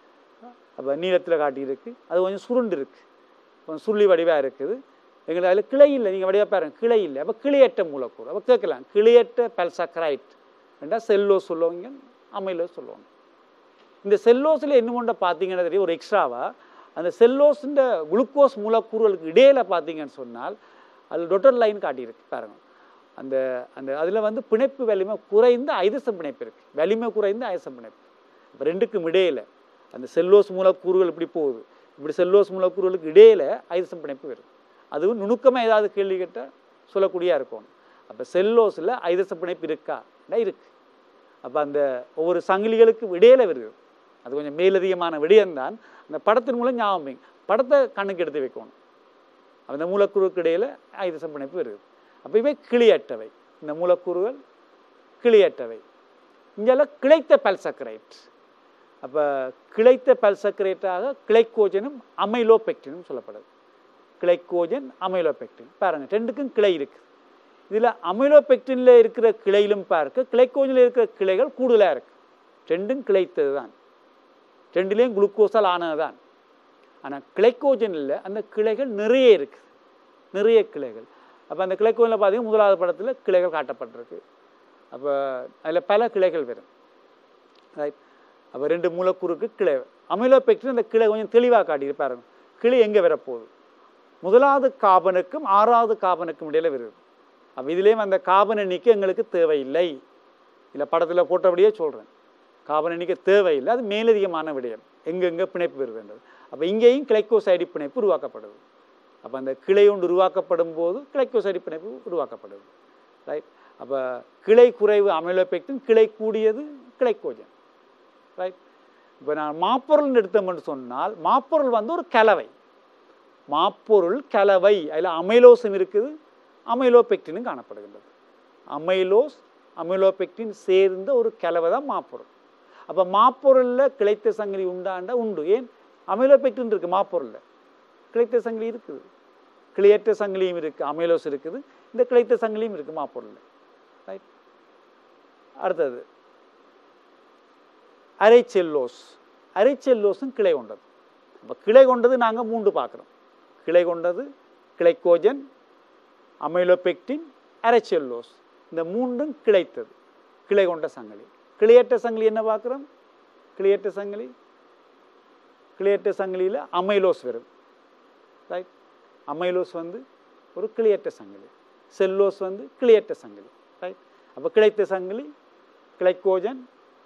அப்போ நீளத்தில் காட்டியிருக்கு அது கொஞ்சம் சுருண்டு இருக்கு கொஞ்சம் சுருளி வடிவாக இருக்குது எங்களுக்கு அதில் கிளை இல்லை நீங்கள் வடிவாக பாருங்க கிளை இல்லை அப்போ கிளையற்ற மூலக்கூறு அப்போ கேட்கலாம் கிளையற்ற பெல்சக்ரைட் ரெண்டா செல்லோஸ் சொல்லுவாங்க அமைலோஸ் சொல்லுவாங்க இந்த செல்லோஸில் என்ன கொண்ட பார்த்தீங்கன்னா தெரியும் ஒரு எக்ஸ்ட்ராவாக அந்த செல்லோஸுன்ற குளுக்கோஸ் மூலக்கூறுகளுக்கு இடையில பார்த்தீங்கன்னு சொன்னால் அதில் டொட்டர் லைன் காட்டியிருக்கு பாருங்க அந்த அந்த அதில் வந்து பிணைப்பு வலிமை குறைந்த ஐதசம் பிணைப்பு இருக்குது வலிமை குறைந்த ஐதசம் பிணைப்பு அப்போ ரெண்டுக்கும் இடையில அந்த செல்லோஸ் மூலக்கூறுகள் இப்படி போகுது இப்படி செல்லோஸ் மூலக்கூறுகளுக்கு இடையில ஐதசம் பிணைப்பு வருது அதுவும் நுணுக்கமாக ஏதாவது கேள்வி கேட்டால் சொல்லக்கூடியா இருக்கும் அப்போ செல்லோஸில் ஐதச பிணைப்பு இருக்கா இருக்கு அப்போ அந்த ஒவ்வொரு சங்கிலிகளுக்கு இடையில வருது அது கொஞ்சம் மேலதிகமான விடயம்தான் அந்த படத்தின் மூலம் ஞாபகம் வைங்க. படத்தை கண்ணுக்கு எடுத்து வைக்கணும் அந்த மூலக்கூறுக்கு இடையில ஐதசம் பிணைப்பு வருது அப்போ இவை கிளியற்றவை இந்த மூலக்கூறுகள் கிளியற்றவை இங்கெல்லாம் கிளைத்த பல்சக்கரைட் அப்போ கிளைத்த பல்சக்கரைட்டாக கிளைக்கோஜனும் அமைலோபெக்டினும் சொல்லப்படுது கிளைக்கோஜன் அமைலோபெக்டின் பாருங்க ரெண்டுக்கும் கிளை இருக்கு இதில் அமைலோபெக்டினில் இருக்கிற கிளையிலும் பார்க்க கிளைக்கோஜனில் இருக்கிற கிளைகள் கூடுதலாக இருக்கு ரெண்டும் கிளைத்தது தான் ரெண்டுலேயும் குளுக்கோஸால் ஆனது தான் ஆனால் கிளைக்கோஜனில் அந்த கிளைகள் நிறைய இருக்கு நிறைய கிளைகள் அப்போ அந்த கிளைக்கோஜனில் பார்த்தீங்கன்னா முதலாவது படத்தில் கிளைகள் காட்டப்பட்டிருக்கு அப்போ அதில் பல கிளைகள் வரும் ரைட் அப்போ ரெண்டு மூலக்கூறுக்கு கிளை அமிலோபெக்டின் அந்த கிளை கொஞ்சம் தெளிவாக காட்டியிருப்பாருங்க கிளை எங்கே வரப்போகுது முதலாவது காபனுக்கும் ஆறாவது காபனுக்கும் இடையில வருது அப்போ இதுலேயும் அந்த காபன் எண்ணிக்கை எங்களுக்கு தேவையில்லை இல்லை படத்தில் போட்டபடியே சொல்கிறேன் காபன் எண்ணிக்கை தேவையில்லை அது மேலதிகமான விடயம் எங்கெங்கே பிணைப்பு வருதுன்றது அப்போ இங்கேயும் கிளைக்கோசைடி பிணைப்பு உருவாக்கப்படுது அப்போ அந்த கிளை ஒன்று உருவாக்கப்படும் போது கிளைக்கோசைடி பிணைப்பு உருவாக்கப்படுது ரைட் அப்போ கிளை குறைவு அமிலோபெக்டின் கிளை கூடியது கிளைக்கோஜன் ரைட் இப்போ நான் மாப்பொருள்னு எடுத்தோம்னு சொன்னால் மாப்பொருள் வந்து ஒரு கலவை மாப்பொருள் கலவை அதில் அமைலோஸும் இருக்குது அமைலோபெக்டினும் காணப்படுகின்றது அமைலோஸ் அமிலோபெக்டின் சேர்ந்த ஒரு கலவை தான் மாப்பொருள் அப்போ மாப்பொருளில் கிளைத்த சங்கிலி உண்டாண்டா உண்டு ஏன் அமிலோபெக்டின் இருக்குது மாப்பொருளில் கிளைத்த சங்கிலி இருக்குது கிளையற்ற சங்கிலியும் இருக்குது அமைலோஸ் இருக்குது இந்த கிளைத்த சங்கிலியும் இருக்குது மாப்பொருளில் ரைட் அடுத்தது அரைச்செல்லோஸ் அரைச்செல்லோஸும் கிளை கொண்டது அப்போ கிளை கொண்டது நாங்கள் மூன்று பார்க்குறோம் கிளை கொண்டது கிளைக்கோஜன் அமைலோபெக்டின் அரைச்செல்லோஸ் இந்த மூன்றும் கிளைத்தது கிளை கொண்ட சங்கிலி கிளையற்ற சங்கிலி என்ன பார்க்குறோம் கிளையற்ற சங்கிலி கிளையற்ற சங்கிலியில் அமைலோஸ் வரும் ரைட் அமைலோஸ் வந்து ஒரு கிளையற்ற சங்கிலி செல்லோஸ் வந்து கிளையற்ற சங்கிலி ரைட் அப்போ கிளைத்த சங்கிலி கிளைக்கோஜன்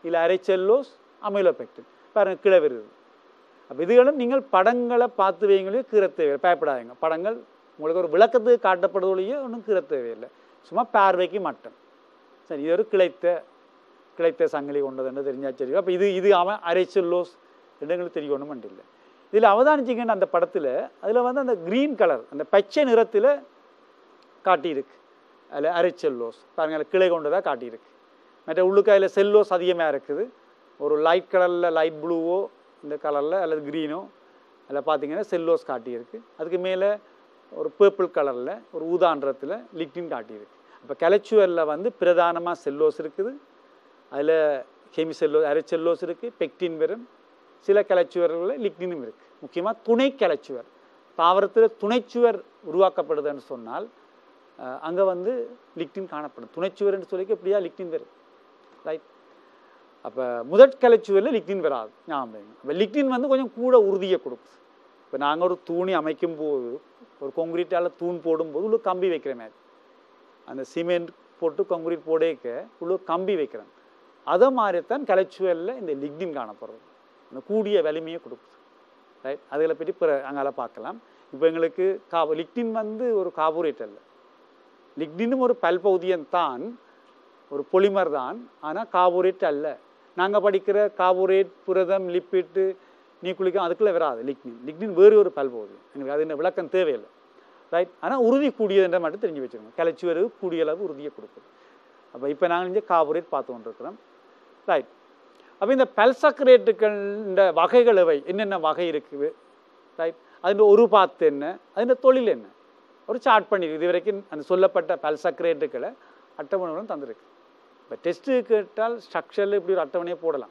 இல்லை அரைச்செல்லோஸ் அமிலோபெக்டின் பாருங்கள் கீழே வருது அப்போ இதுகளும் நீங்கள் படங்களை பார்த்து வைங்களே கீரை தேவையில்லை பயப்படாதீங்க படங்கள் உங்களுக்கு ஒரு விளக்கத்துக்கு காட்டப்படுவதையே ஒன்றும் கீரை தேவையில்லை சும்மா பார்வைக்கு மட்டும் சரி இது ஒரு கிளைத்த கிளைத்த சங்கிலி கொண்டதுன்னு தெரிஞ்சா சரி அப்போ இது இது அவன் அரைச்செல்லோஸ் இடங்களுக்கு தெரியணும் இல்லை இதில் அவதானிச்சிங்கன்னு அந்த படத்தில் அதில் வந்து அந்த க்ரீன் கலர் அந்த பச்சை நிறத்தில் காட்டியிருக்கு அதில் அரைச்செல்லோஸ் பாருங்கள் அதில் கிளை கொண்டதாக காட்டியிருக்கு மற்ற உள்ளுக்கு அதில் செல்லோஸ் அதிகமாக இருக்குது ஒரு லைட் கலரில் லைட் ப்ளூவோ இந்த கலரில் அல்லது க்ரீனோ அதில் பார்த்தீங்கன்னா செல்லோஸ் காட்டியிருக்கு அதுக்கு மேலே ஒரு பர்பிள் கலரில் ஒரு ஊதான்றத்தில் லிக்டின் காட்டியிருக்கு அப்போ கலைச்சுவரில் வந்து பிரதானமாக செல்லோஸ் இருக்குது அதில் ஹெமி செல்லோஸ் அரைச்செல்லோஸ் இருக்குது பெக்டின் வரும் சில கிளச்சுவர்களில் லிக்டினும் இருக்குது முக்கியமாக துணை கிளச்சுவர் தாவரத்தில் துணைச்சுவர் உருவாக்கப்படுதுன்னு சொன்னால் அங்கே வந்து லிக்டின் காணப்படும் துணைச்சுவர்னு சொல்லி எப்படியா லிக்டின் வரும் ரைட் அப்போ முதற் கிளச்சுவரில் லிக்டின் வராது ஞாபகம் அப்போ லிக்டின் வந்து கொஞ்சம் கூட உறுதியை கொடுக்குது இப்போ நாங்கள் ஒரு தூணி அமைக்கும் போது ஒரு கொங்கிரீட்டால் தூண் போடும்போது உள்ள கம்பி வைக்கிற மாதிரி அந்த சிமெண்ட் போட்டு கொங்கிரீட் போடேக்க உள்ள கம்பி வைக்கிறேன் அதை மாதிரித்தான் கிளச்சுவரில் இந்த லிக்டின் காணப்படுறது அந்த கூடிய வலிமையை கொடுக்குது ரைட் அதில் பற்றி பிற அங்கால பார்க்கலாம் இப்போ எங்களுக்கு கா லிக்டின் வந்து ஒரு காபூரேட் அல்ல லிக்டினும் ஒரு பல்பௌதியம் தான் ஒரு பொலிமர் தான் ஆனால் காபூரேட் அல்ல நாங்கள் படிக்கிற காபூரேட் புரதம் லிப்பிட்டு நீக்குளிக்கம் அதுக்குள்ளே வராது லிக்னின் லிக்னின் வேறு ஒரு பல்பௌதியம் எங்களுக்கு அது விளக்கம் தேவையில்லை ரைட் ஆனால் உறுதி கூடியதுன்ற மட்டும் தெரிஞ்சு வச்சுக்கணும் கிளச்சுவரு கூடிய அளவு உறுதியை கொடுக்குது அப்போ இப்போ நாங்கள் இங்கே காபூரேட் பார்த்து கொண்டிருக்கிறோம் ரைட் அப்போ இந்த பல்சக்கரேட்டுக்கள வகைகள் எவை என்னென்ன வகை இருக்குது ரைட் அதில் ஒரு பாத்து என்ன அதில் தொழில் என்ன ஒரு சார்ட் பண்ணியிருக்கு இது வரைக்கும் அந்த சொல்லப்பட்ட பல்சக்கரேட்டுக்களை அட்டவணைகளும் தந்திருக்கு இப்போ டெஸ்ட்டு கேட்டால் ஸ்ட்ரக்சரில் இப்படி ஒரு அட்டவணையை போடலாம்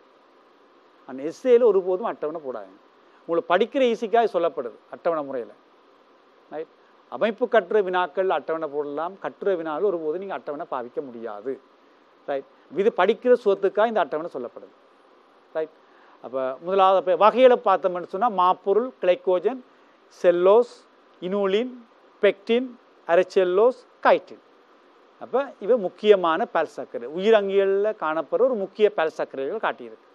அந்த எஸ்ஏயில் ஒருபோதும் அட்டவணை போடாதுங்க உங்களுக்கு படிக்கிற ஈஸிக்காக சொல்லப்படுது அட்டவணை முறையில் ரைட் அமைப்பு கட்டுரை வினாக்கள் அட்டவணை போடலாம் கட்டுரை வினாவில் ஒருபோதும் நீங்கள் அட்டவணை பாவிக்க முடியாது ரைட் இது படிக்கிற சுவத்துக்காக இந்த அட்டவணை சொல்லப்படுது ரைட் அப்போ முதலாவது இப்போ வகையில் பார்த்தோம்னு சொன்னால் மாப்பொருள் கிளைக்கோஜன் செல்லோஸ் இனூலின் பெக்டின் அரைச்செல்லோஸ் கைட்டின் அப்போ இவை முக்கியமான பல் சர்க்கரை உயிரங்கிகளில் காணப்படுற ஒரு முக்கிய பல் சர்க்கரைகள் காட்டியிருக்கு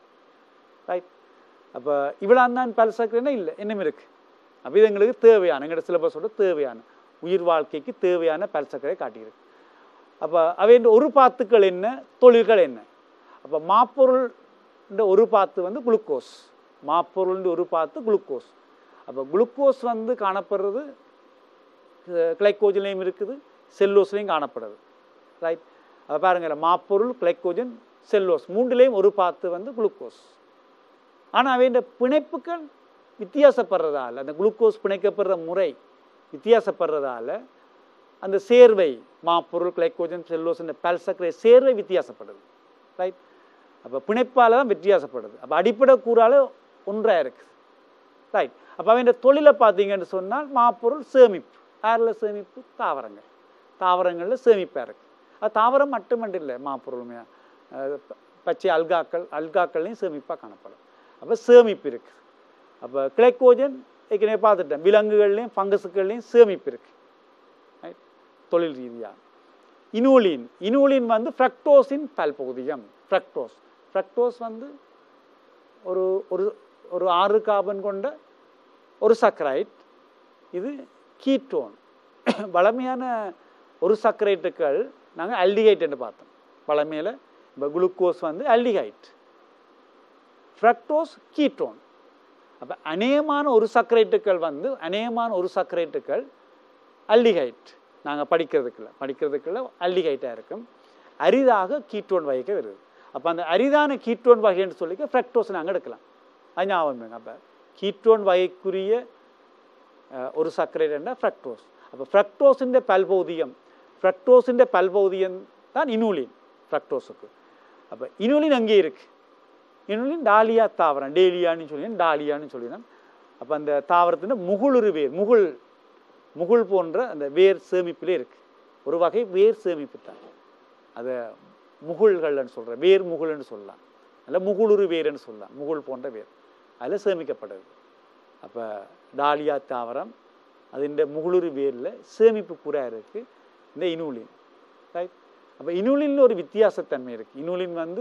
ரைட் அப்போ இவ்வளோ தான் பல் சர்க்கரைன்னா இல்லை இன்னும் இருக்குது அப்போ இது எங்களுக்கு தேவையான எங்களோட சிலபஸோட தேவையான உயிர் வாழ்க்கைக்கு தேவையான பல் சர்க்கரை காட்டியிருக்கு அப்போ அவையின் ஒரு பாத்துக்கள் என்ன தொழில்கள் என்ன அப்போ மாப்பொருள் ஒரு பாத்து வந்து குளுக்கோஸ் மாப்பொருள் ஒரு பாத்து குளுக்கோஸ் அப்போ குளுக்கோஸ் வந்து காணப்படுறது கிளைக்கோஜன்லேயும் இருக்குது செல்லோஸ்லேயும் காணப்படுது ரைட் அதை பாருங்கள் மாப்பொருள் கிளைக்கோஜன் செல்லோஸ் மூன்றுலேயும் ஒரு பாத்து வந்து குளுக்கோஸ் ஆனால் அவையின் பிணைப்புகள் வித்தியாசப்படுறதால அந்த குளுக்கோஸ் பிணைக்கப்படுற முறை வித்தியாசப்படுறதால அந்த சேர்வை மாப்பொருள் கிளைக்கோஜன் செல்லோஸ் இந்த பல்சக்கரை சேர்வை வித்தியாசப்படுது ரைட் அப்போ பிணைப்பால் தான் வித்தியாசப்படுது அப்போ அடிப்படை கூறால ஒன்றாக இருக்குது ரைட் அப்போ அவன் தொழிலை பார்த்தீங்கன்னு சொன்னால் மாப்பொருள் சேமிப்பு யாரில் சேமிப்பு தாவரங்கள் தாவரங்களில் சேமிப்பாக இருக்குது அது தாவரம் மட்டுமன்று இல்லை மாப்பொருளுமே பச்சை அல்காக்கள் அல்காக்கள்லையும் சேமிப்பாக காணப்படும் அப்போ சேமிப்பு இருக்குது அப்போ கிளைக்கோஜன் ஏற்கனவே பார்த்துட்டேன் விலங்குகள்லையும் ஃபங்கஸுகள்லையும் சேமிப்பு இருக்குது ரைட் தொழில் ரீதியாக இனூலின் இனூலின் வந்து ஃப்ரக்டோஸின் பல்பகுதியம் ஃப்ரக்டோஸ் ஃப்ரக்டோஸ் வந்து ஒரு ஒரு ஒரு ஆறு கார்பன் கொண்ட ஒரு சக்கரைட் இது கீட்டோன் வளமையான ஒரு சக்கரைட்டுகள் நாங்கள் அல்டிகைட் என்று பார்த்தோம் வளமையில் இப்போ குளுக்கோஸ் வந்து அல்டிகைட் ஃப்ரக்டோஸ் கீட்டோன் அப்போ அநேகமான ஒரு சக்கரைட்டுக்கள் வந்து அநேகமான ஒரு சக்கரைட்டுக்கள் அல்டிகைட் நாங்கள் படிக்கிறதுக்குள்ள படிக்கிறதுக்குள்ள அல்டிகைட்டாக இருக்கும் அரிதாக கீட்டோன் வகைக்கு வருது அப்போ அந்த அரிதான கீட்டோன் வகைன்னு சொல்லிக்க ஃப்ரக்டோஸ் நாங்கள் எடுக்கலாம் அது ஞாபகம் அப்போ கீட்டோன் வகைக்குரிய ஒரு சர்க்கரை என்ன ஃப்ரக்டோஸ் அப்போ ஃப்ரக்டோஸிൻ്റെ பல்பௌதியம் ஃப்ரக்டோஸிൻ്റെ பல்பௌதியம் தான் இனூலின் ஃப்ரக்டோஸுக்கு அப்போ இனூலின் அங்கே இருக்குது இனூலின் டாலியா தாவரம் டேலியான்னு சொல்லி டாலியான்னு சொல்லினோம் அப்போ அந்த தாவரத்தின் முகுளுரு வேர் முகுள் முகுள் போன்ற அந்த வேர் சேமிப்பிலே இருக்குது ஒரு வகை வேர் சேமிப்பு தான் அதை முகுள்கள்னு சொல்கிறேன் வேர் முகுள்னு சொல்லலாம் அதில் முகுளுரு வேர்னு சொல்லலாம் முகுள் போன்ற வேர் அதில் சேமிக்கப்படுது அப்போ டாலியா தாவரம் അതിൻ്റെ മുകളൊരു വേരിൽ சேமிப்பு கூறாக இருக்குது இந்த இனூலின் ரைட் அப்போ இனூலினில் ஒரு வித்தியாசத்தன்மை இருக்குது இனூலின் வந்து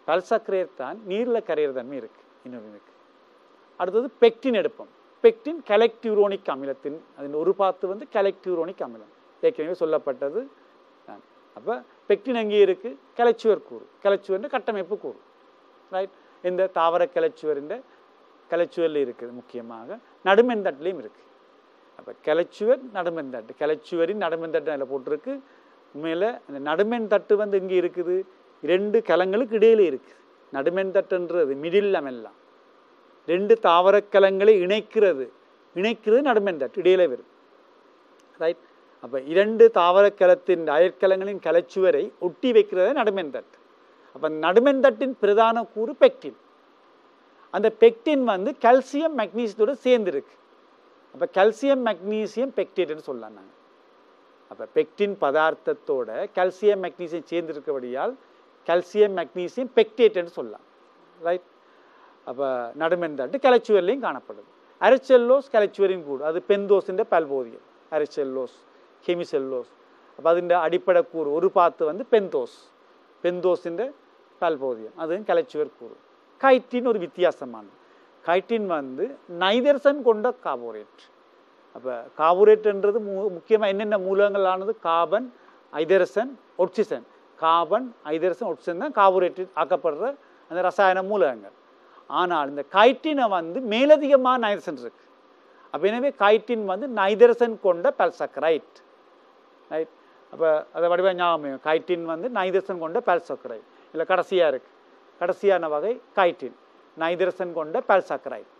பல்சர்க்கரையர் தான் நீரில் கரையிற தன்மை இருக்குது இன்னொரு இருக்கு அடுத்தது பெக்டின் எடுப்போம் பெக்டின் கலெக்டியூரோனிக் அமிலத்தின் அதன் ஒரு பாத்து வந்து கலெக்டியூரோனிக் அமிலம் ஏற்கனவே சொல்லப்பட்டது தான் அப்போ பெக்டின் எங்கே இருக்குது கலைச்சுவர் கூறு கலைச்சுவர்ன்ற கட்டமைப்பு கூறு ரைட் இந்த தாவர கலைச்சுவரின் கலைச்சுவரில் இருக்குது முக்கியமாக நடுமெந்தட்டிலையும் இருக்குது அப்போ கிளச்சுவர் நடுமெந்தட்டு கிளச்சுவரின் நடுமெந்தட்டு அதில் போட்டிருக்கு உண்மையில் அந்த நடுமென்தட்டு வந்து இங்கே இருக்குது ரெண்டு கலங்களுக்கு இடையில இருக்குது நடுமென்தட்டுன்றது மிடில் அமெல்லாம் ரெண்டு தாவரக்கலங்களை இணைக்கிறது இணைக்கிறது நடுமென்தட்டு இடையில வரும் ரைட் அப்போ இரண்டு தாவரக்கலத்தின் அயற்கலங்களின் கலைச்சுவரை ஒட்டி வைக்கிறது நடுமென்தட்டு அப்போ நடுமென்தட்டின் பிரதான கூறு பெக்டின் அந்த பெக்டின் வந்து கால்சியம் மெக்னீசியத்தோடு சேர்ந்துருக்கு அப்போ கால்சியம் மெக்னீசியம் பெக்டேட்னு சொல்லலாம் நாங்கள் அப்போ பெக்டின் பதார்த்தத்தோட கால்சியம் மெக்னீசியம் சேர்ந்திருக்கபடியால் கால்சியம் மெக்னீசியம் பெக்டேட்னு சொல்லலாம் ரைட் அப்போ நடுமென்தட்டு கலைச்சுவர்லையும் காணப்படுது அரைச்செல்லோஸ் கலைச்சுவரின் கூடு அது பெந்தோஸிൻ്റെ பல்போதியம் அரைச்செல்லோஸ் ஹெமிசெல்லோஸ் அப்போ അതിൻ്റെ അടിப்படை கூறு ஒரு പാത്ത് வந்து பெந்தோஸ் பெந்தோஸிൻ്റെ பல்போதியம் அதுவும் கலைச்சுவர் கூறு கைட்டின் ஒரு வித்தியாசமானது கைட்டின் வந்து நைதர்சன் கொண்ட கார்போரேட் அப்போ கார்போரேட்ன்றது மு முக்கியமாக என்னென்ன மூலங்களானது கார்பன் ஐதரசன் ஒட்சிசன் கார்பன் ஐதரசன் ஒட்சிசன் தான் கார்போரேட் ஆக்கப்படுற அந்த ரசாயன மூலகங்கள் ஆனால் இந்த கைட்டினை வந்து மேலதிகமாக நைதரசன் இருக்கு அப்போ எனவே கைட்டின் வந்து நைதரசன் கொண்ட பல்சக்கரைட் ரைட் அப்போ அதை வடிவ ஞாபகம் கைட்டின் வந்து நைதரசன் கொண்ட பல்சக்கரைட் இல்லை கடைசியாக இருக்குது கடைசியான வகை கைட்டின் நைதரசன் கொண்ட பல்சக்கரைட்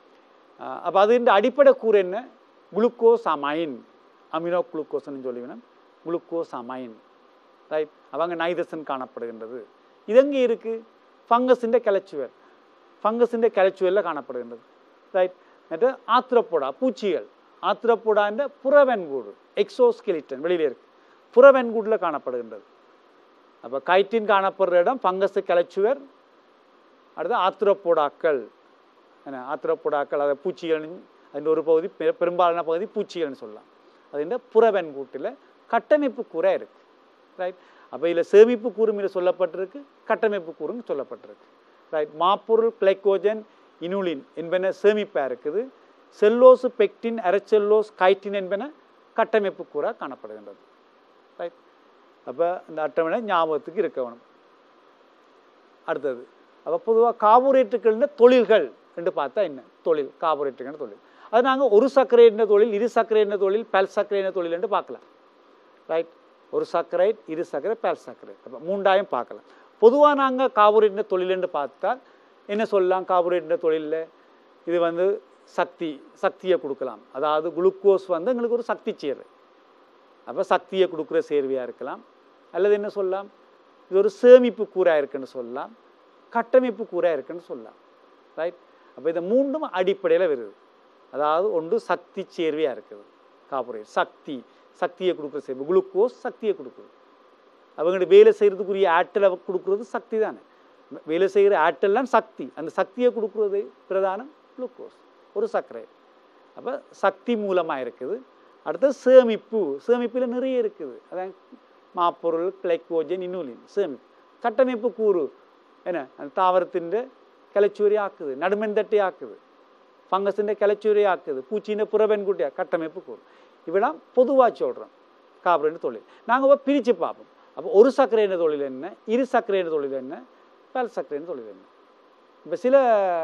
அப்போ അതിൻ്റെ அடிப்படை கூறு என்ன குளுக்கோஸ் அமைன் அமினோ குளுக்கோஸ்னு சொல்லிவினோம் குளுக்கோஸ் அமைன் ரைட் அவங்க நைதரசன் காணப்படுகின்றது இதெங்கே இருக்குது ஃபங்கஸிൻ്റെ கிளச்சுவர் ஃபங்கஸிൻ്റെ கிளச்சுவரில் காணப்படுகின்றது ரைட் എന്നിട്ട് ആത്രപ്പൊട പൂച്ചികൾ ആത്രപ്പൊടാൻ്റെ പുറവെൻകൂട് എക്സോസ്കെലിറ്റൻ வெளியில இருக்கு புறவெண்கூடில் காணப்படுகின்றது அப்போ கைட்டின் காணப்படுற இடம் ஃபங்கஸ் கிளச்சுவர் அடுத்து ஆத்திரப்போடாக்கள் என்ன ஆத்திரப்போடாக்கள் அதை பூச்சிகள் അതിൻ്റെ ஒரு பகுதி பெ- பெரும்பாலான பகுதி பூச்சிகள்னு சொல்லலாம் അതിൻ്റെ புறவெண்கூட்டில் கட்டமைப்பு கூற இருக்கு ரைட் அப்போ இதில் சேமிப்பு கூறும் இதில் சொல்லப்பட்டிருக்கு கட்டமைப்பு கூறும் சொல்லப்பட்டிருக்கு ரைட் மாப்பொருள் கிளைக்கோஜன் இனுலின் என்பன சேமிப்பாக இருக்குது செல்லோசு பெக்டின் அரைச்செல்லோஸ் கைட்டின் என்பன கட்டமைப்பு கூற காணப்படுகின்றது ரைட் அப்போ இந்த அட்டவணை ஞாபகத்துக்கு இருக்க வேணும் அடுத்தது அப்போ பொதுவாக கார்போரேட்டுகள்னு தொழில்கள் என்று பார்த்தா என்ன தொழில் கார்போரேட்டுகள் தொழில் அது நாங்கள் ஒரு சர்க்கரை என்ன தொழில் இரு சர்க்கரை என்ன தொழில் பல் சர்க்கரை என்ன தொழில் என்று பார்க்கலாம் ரைட் ஒரு சர்க்கரைட் இரு சர்க்கரை பேல் சர்க்கரை அப்போ மூண்டாயும் பார்க்கலாம் பொதுவாக நாங்கள் கார்போரேட்ன தொழில்னு பார்த்தால் என்ன சொல்லலாம் கார்போரேட்ன தொழிலில் இது வந்து சக்தி சக்தியை கொடுக்கலாம் அதாவது குளுக்கோஸ் வந்து எங்களுக்கு ஒரு சக்தி சேரு அப்போ சக்தியை கொடுக்குற சேர்வையாக இருக்கலாம் அல்லது என்ன சொல்லலாம் இது ஒரு சேமிப்பு கூறாக இருக்குன்னு சொல்லலாம் கட்டமைப்பு கூறாக இருக்குன்னு சொல்லலாம் ரைட் அப்போ இதை மூண்டும் அடிப்படையில் வருது அதாவது ஒன்று சக்தி சேர்வையாக இருக்குது கார்போரேட் சக்தி சக்தியை கொடுக்குற சேர்வு குளுக்கோஸ் சக்தியை கொடுக்குது அவங்கள்ட்ட வேலை செய்கிறதுக்குரிய ஆற்றலை கொடுக்குறது சக்தி தானே வேலை செய்கிற ஆற்றல்லாம் சக்தி அந்த சக்தியை கொடுக்குறது பிரதானம் குளுக்கோஸ் ஒரு சர்க்கரை அப்போ சக்தி மூலமாக இருக்குது அடுத்தது சேமிப்பு சேமிப்பில் நிறைய இருக்குது அதான் மாப்பொருள் கிளைக்கோஜன் இன்னுலின் சேமிப்பு கட்டமைப்பு கூறு என்ன அந்த தாவரத்தின் கிளச்சூரி ஆக்குது நடுமென்தட்டி ஆக்குது ஃபங்கஸிൻ്റെ கிளச்சூரி ஆக்குது பூச்சிൻ്റെ புறவெண்குட்டியா கட்டமைப்பு கூறு இவெல்லாம் பொதுவாக சொல்கிறோம் கார்பரேட் தொழில் நாங்கள் இப்போ பிரித்து பார்ப்போம் அப்போ ஒரு சர்க்கரைன்ற தொழில் என்ன இரு சர்க்கரைன்ற தொழில் என்ன பல் சர்க்கரைன்ற தொழில் என்ன இப்போ சில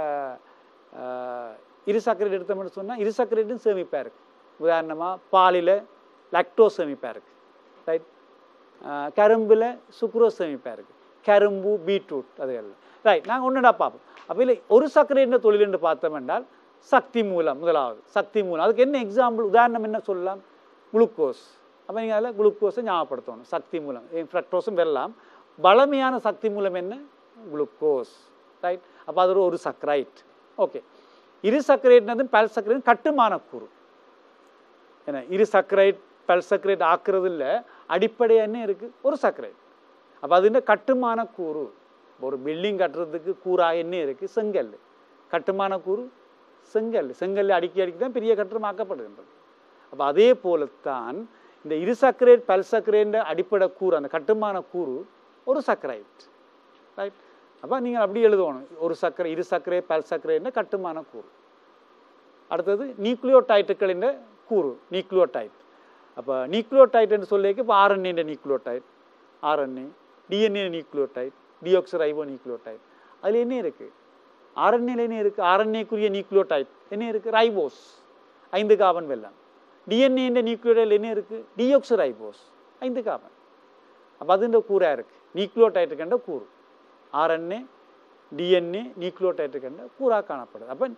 ஆஹ், இரு சர்க்கரை எடுத்தோம்னு சொன்னால் இரு சர்க்கரைட்டும் சேமிப்பாக இருக்குது உதாரணமாக பாலில் லாக்டோஸ் சேமிப்பாக இருக்குது ரைட் கரும்பில் சுக்ரோஸ் சேமிப்பாக இருக்குது கரும்பு பீட்ரூட் அதுகள்லாம் ரைட் நாங்கள் ஒன்றுடா பார்ப்போம் அப்போ இல்லை ஒரு சர்க்கரைன்ற தொழில் என்று பார்த்தோம் என்றால் சக்தி மூலம் முதலாவது சக்தி மூலம் அதுக்கு என்ன எக்ஸாம்பிள் உதாரணம் என்ன சொல்லலாம் குளுக்கோஸ் அப்போ நீங்கள் அதில் குளுக்கோஸை ஞாபகப்படுத்தணும் சக்தி மூலம் ஃப்ரக்டோஸும் வரலாம் பலமையான சக்தி மூலம் என்ன குளுக்கோஸ் ரைட் அப்போ அது ஒரு- ஒரு சர்க்கரைட் ஓகே இரு சர்க்கரைட்னது பல் சர்க்கரைட் கட்டுமான கூறு என்ன இரு சர்க்கரைட் பல் சர்க்கரைட் ஆக்குறதுல அடிப்படை என்ன இருக்குது ஒரு சர்க்கரைட் அப்போ அதுன்ற கட்டுமான கூறு ஒரு பில்டிங் கட்டுறதுக்கு கூறா என்ன இருக்குது செங்கல் கட்டுமான கூறு செங்கல் செங்கல் அடுக்கி அடுக்கி தான் பெரிய கட்டுரம் ஆக்கப்படுகின்றது அப்போ அதே போலத்தான் இந்த இரு சர்க்கரைட் பல் சர்க்கரைன்ற அடிப்படை கூறு அந்த கட்டுமான கூறு ஒரு சர்க்கரைட் ரைட் அப்போ நீங்கள் அப்படி எழுதணும் ஒரு சர்க்கரை இரு சர்க்கரை பல் சர்க்கரைன்ற கட்டுமான கூறு அடுத்தது நியூக்ளியோடைட்டுகளின் கூறு நியூக்ளியோடைட் அப்போ நியூக்ளியோடைட் என்று சொல்லிக்க இப்போ RNA nucleotide RNA DNA nucleotide deoxyribonucleotide அதில் என்ன இருக்குது ஆர்என்ஏல என்ன இருக்குது ஆர்என்ஏக்குரிய நியூக்ளியோடைட் என்ன இருக்குது ரைபோஸ் ஐந்து காபன் வெல்லம் டிஎன்ஏ நியூக்ளியோடைட் என்ன இருக்குது டியோக்சரைபோஸ் ஐந்து காபன் அப்போ அதுன்ற கூறாக இருக்குது நியூக்ளியோடைட்டுக்கண்ட கூறு ஆர்என்ஏ டிஎன்ஏ நியூக்ளியோடைட்டுக்கண்ட கூறாக காணப்படுது அப்போ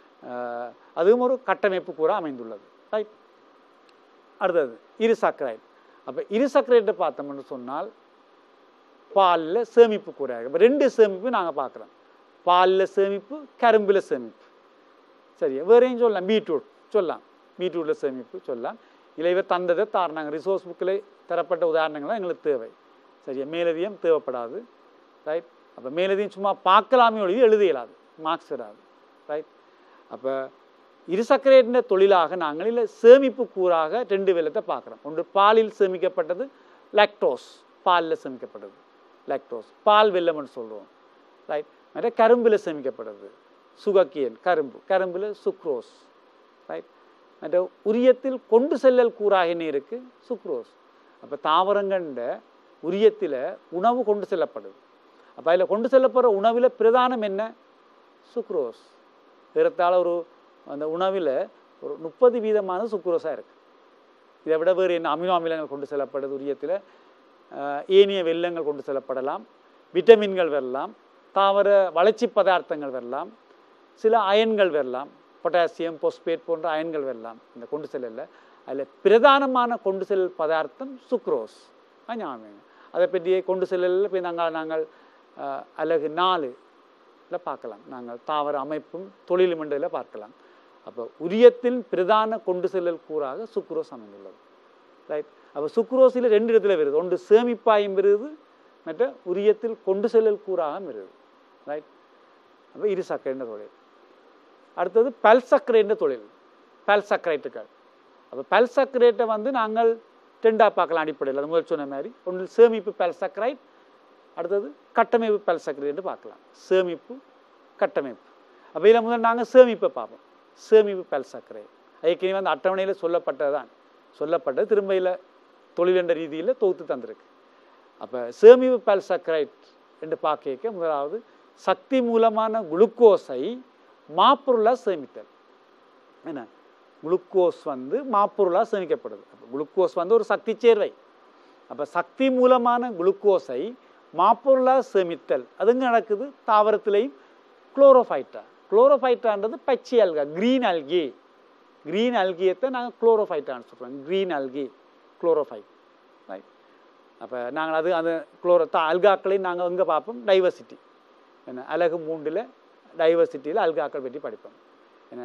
அதுவும் ஒரு கட்டமைப்பு கூறாக அமைந்துள்ளது ரைட் அடுத்தது இரு சர்க்கரைட் அப்போ இரு சர்க்கரைட்டை பார்த்தோம்னு சொன்னால் பாலில் சேமிப்பு கூறாக இப்போ ரெண்டு சேமிப்பு நாங்கள் பார்க்குறோம் பாலில் சேமிப்பு கரும்பில் சேமிப்பு சரியா வேறையும் சொல்லலாம் பீட்ரூட் சொல்லலாம் பீட்ரூட்டில் சேமிப்பு சொல்லலாம் இல்லை இவர் தந்ததை தாரணாங்க ரிசோர்ஸ் புக்கில் தரப்பட்ட உதாரணங்கள் தான் எங்களுக்கு தேவை சரியா மேலதியம் தேவைப்படாது ரைட் அப்போ மேலதியம் சும்மா பார்க்கலாமே ஒழிவு எழுத இயலாது மார்க்ஸ் வராது ரைட் அப்போ இருசக்கரேட்டின தொழிலாக நாங்கள் இல்லை சேமிப்பு கூறாக ரெண்டு வெள்ளத்தை பார்க்குறோம் ஒன்று பாலில் சேமிக்கப்பட்டது லாக்டோஸ் பாலில் சேமிக்கப்பட்டது லாக்டோஸ் பால் வெல்லம்னு சொல்லுவோம் ரைட் மற்ற கரும்பில் சேமிக்கப்படுது சுகக்கியன் கரும்பு கரும்பில் சுக்ரோஸ் ரைட் மற்ற உரியத்தில் கொண்டு செல்லல் கூறாக என்ன இருக்குது சுக்ரோஸ் அப்போ தாவரங்கண்ட உரியத்தில் உணவு கொண்டு செல்லப்படுது அப்போ அதில் கொண்டு செல்லப்படுற உணவில் பிரதானம் என்ன சுக்ரோஸ் ஏறத்தாழ ஒரு அந்த உணவில் ஒரு முப்பது வீதமான சுக்ரோஸாக இருக்குது இதை விட வேறு என்ன அமினோ அமிலங்கள் கொண்டு செல்லப்படுது உரியத்தில் ஏனிய வெள்ளங்கள் கொண்டு செல்லப்படலாம் விட்டமின்கள் வரலாம் தாவர வளர்ச்சி பதார்த்தங்கள் வரலாம் சில அயன்கள் வரலாம் பொட்டாசியம் பொஸ்பேட் போன்ற அயன்கள் வரலாம் இந்த கொண்டு செல்லல அதில் பிரதானமான கொண்டு செல் பதார்த்தம் சுக்ரோஸ் ஞாபகம் அதை பற்றியே கொண்டு செல்லல போய் நாங்கள் நாங்கள் அலகு நாலு பார்க்கலாம் நாங்கள் தாவர அமைப்பும் தொழில் மண்டலில் பார்க்கலாம் அப்போ உரியத்தின் பிரதான கொண்டு செல்லல் கூறாக சுக்ரோஸ் அமைந்துள்ளது ரைட் அப்போ சுக்ரோஸில் ரெண்டு இடத்துல வருது ஒன்று சேமிப்பாயும் வருது மற்ற உரியத்தில் கொண்டு செல்லல் கூறாக வருது ரைட் அப்போ இரு சர்க்கரைன்ற தொழில் அடுத்தது பல் சர்க்கரைன்ற தொழில் பல் சர்க்கரைட்டுகள் அப்போ பல் சர்க்கரேட்டை வந்து நாங்கள் ரெண்டாக பார்க்கலாம் அடிப்படையில் அது முதல் சொன்ன மாதிரி ஒன்று சேமிப்பு பல் சர்க்கரைட் அடுத்தது கட்டமைப்பு பல் சர்க்கரைட்டு பார்க்கலாம் சேமிப்பு கட்டமைப்பு அப்போ இதில் முதல் நாங்கள் சேமிப்பை பார்ப்போம் சேமிப்பு பல் சர்க்கரை ஏற்கனவே வந்து அட்டவணையில் சொல்லப்பட்டது தான் சொல்லப்பட்டது திரும்ப இல்லை தொழில் என்ற ரீதியில் தொகுத்து தந்திருக்கு அப்போ சேமிப்பு பல் சர்க்கரைட் என்று பார்க்க முதலாவது சக்தி மூலமான குளுக்கோஸை மாப்பொருளாக சேமித்தல் என்ன குளுக்கோஸ் வந்து மாப்பொருளாக சேமிக்கப்படுது அப்போ குளுக்கோஸ் வந்து ஒரு சக்தி சேர்வை அப்போ சக்தி மூலமான குளுக்கோஸை மாப்பொருளாக சேமித்தல் அதுங்க நடக்குது தாவரத்திலையும் குளோரோஃபைட்டா குளோரோஃபைட்டான்றது பச்சை அல்கா க்ரீன் அல்கி க்ரீன் அல்கியத்தை நாங்கள் குளோரோஃபைட்டான்னு சொல்கிறோம் க்ரீன் அல்கி குளோரோஃபைட் ரைட் அப்போ நாங்கள் அது அந்த குளோரோ தா அல்காக்களையும் நாங்கள் எங்கே பார்ப்போம் டைவர்சிட்டி என்ன அழகு மூண்டில் டைவர்சிட்டியில் அல்காக்கள் பற்றி படிப்போம் என்ன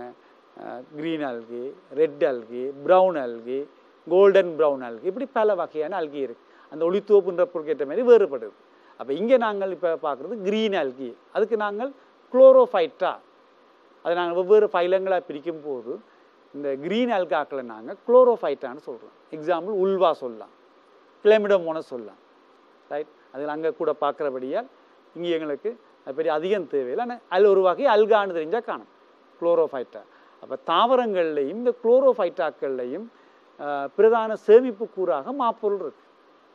green algae red algae brown algae golden brown algae இப்படி பல வகையான அல்கி இருக்குது அந்த ஒளித்தோப்புன்ற பொருட்கேற்ற மாதிரி வேறுபடுது அப்போ இங்கே நாங்கள் இப்போ பார்க்குறது க்ரீன் அல்கி அதுக்கு நாங்கள் குளோரோஃபைட்டா அதை நாங்கள் வெவ்வேறு பைலங்களாக பிரிக்கும் போது இந்த க்ரீன் அல்காக்களை நாங்கள் குளோரோஃபைட்டான்னு சொல்கிறோம் எக்ஸாம்பிள் உல்வா சொல்லலாம் கிளமிடமோன சொல்லலாம் ரைட் அதில் அங்கே கூட பார்க்குறபடியால் இங்கே எங்களுக்கு அது பெரிய அதிகம் தேவையில்லை ஆனால் அதில் ஒரு வகை அல்கான்னு தெரிஞ்சால் காணும் குளோரோஃபைட்டா அப்போ தாவரங்கள்லையும் இந்த குளோரோஃபைட்டாக்கள்லையும் பிரதான சேமிப்பு கூறாக மாப்பொருள் இருக்குது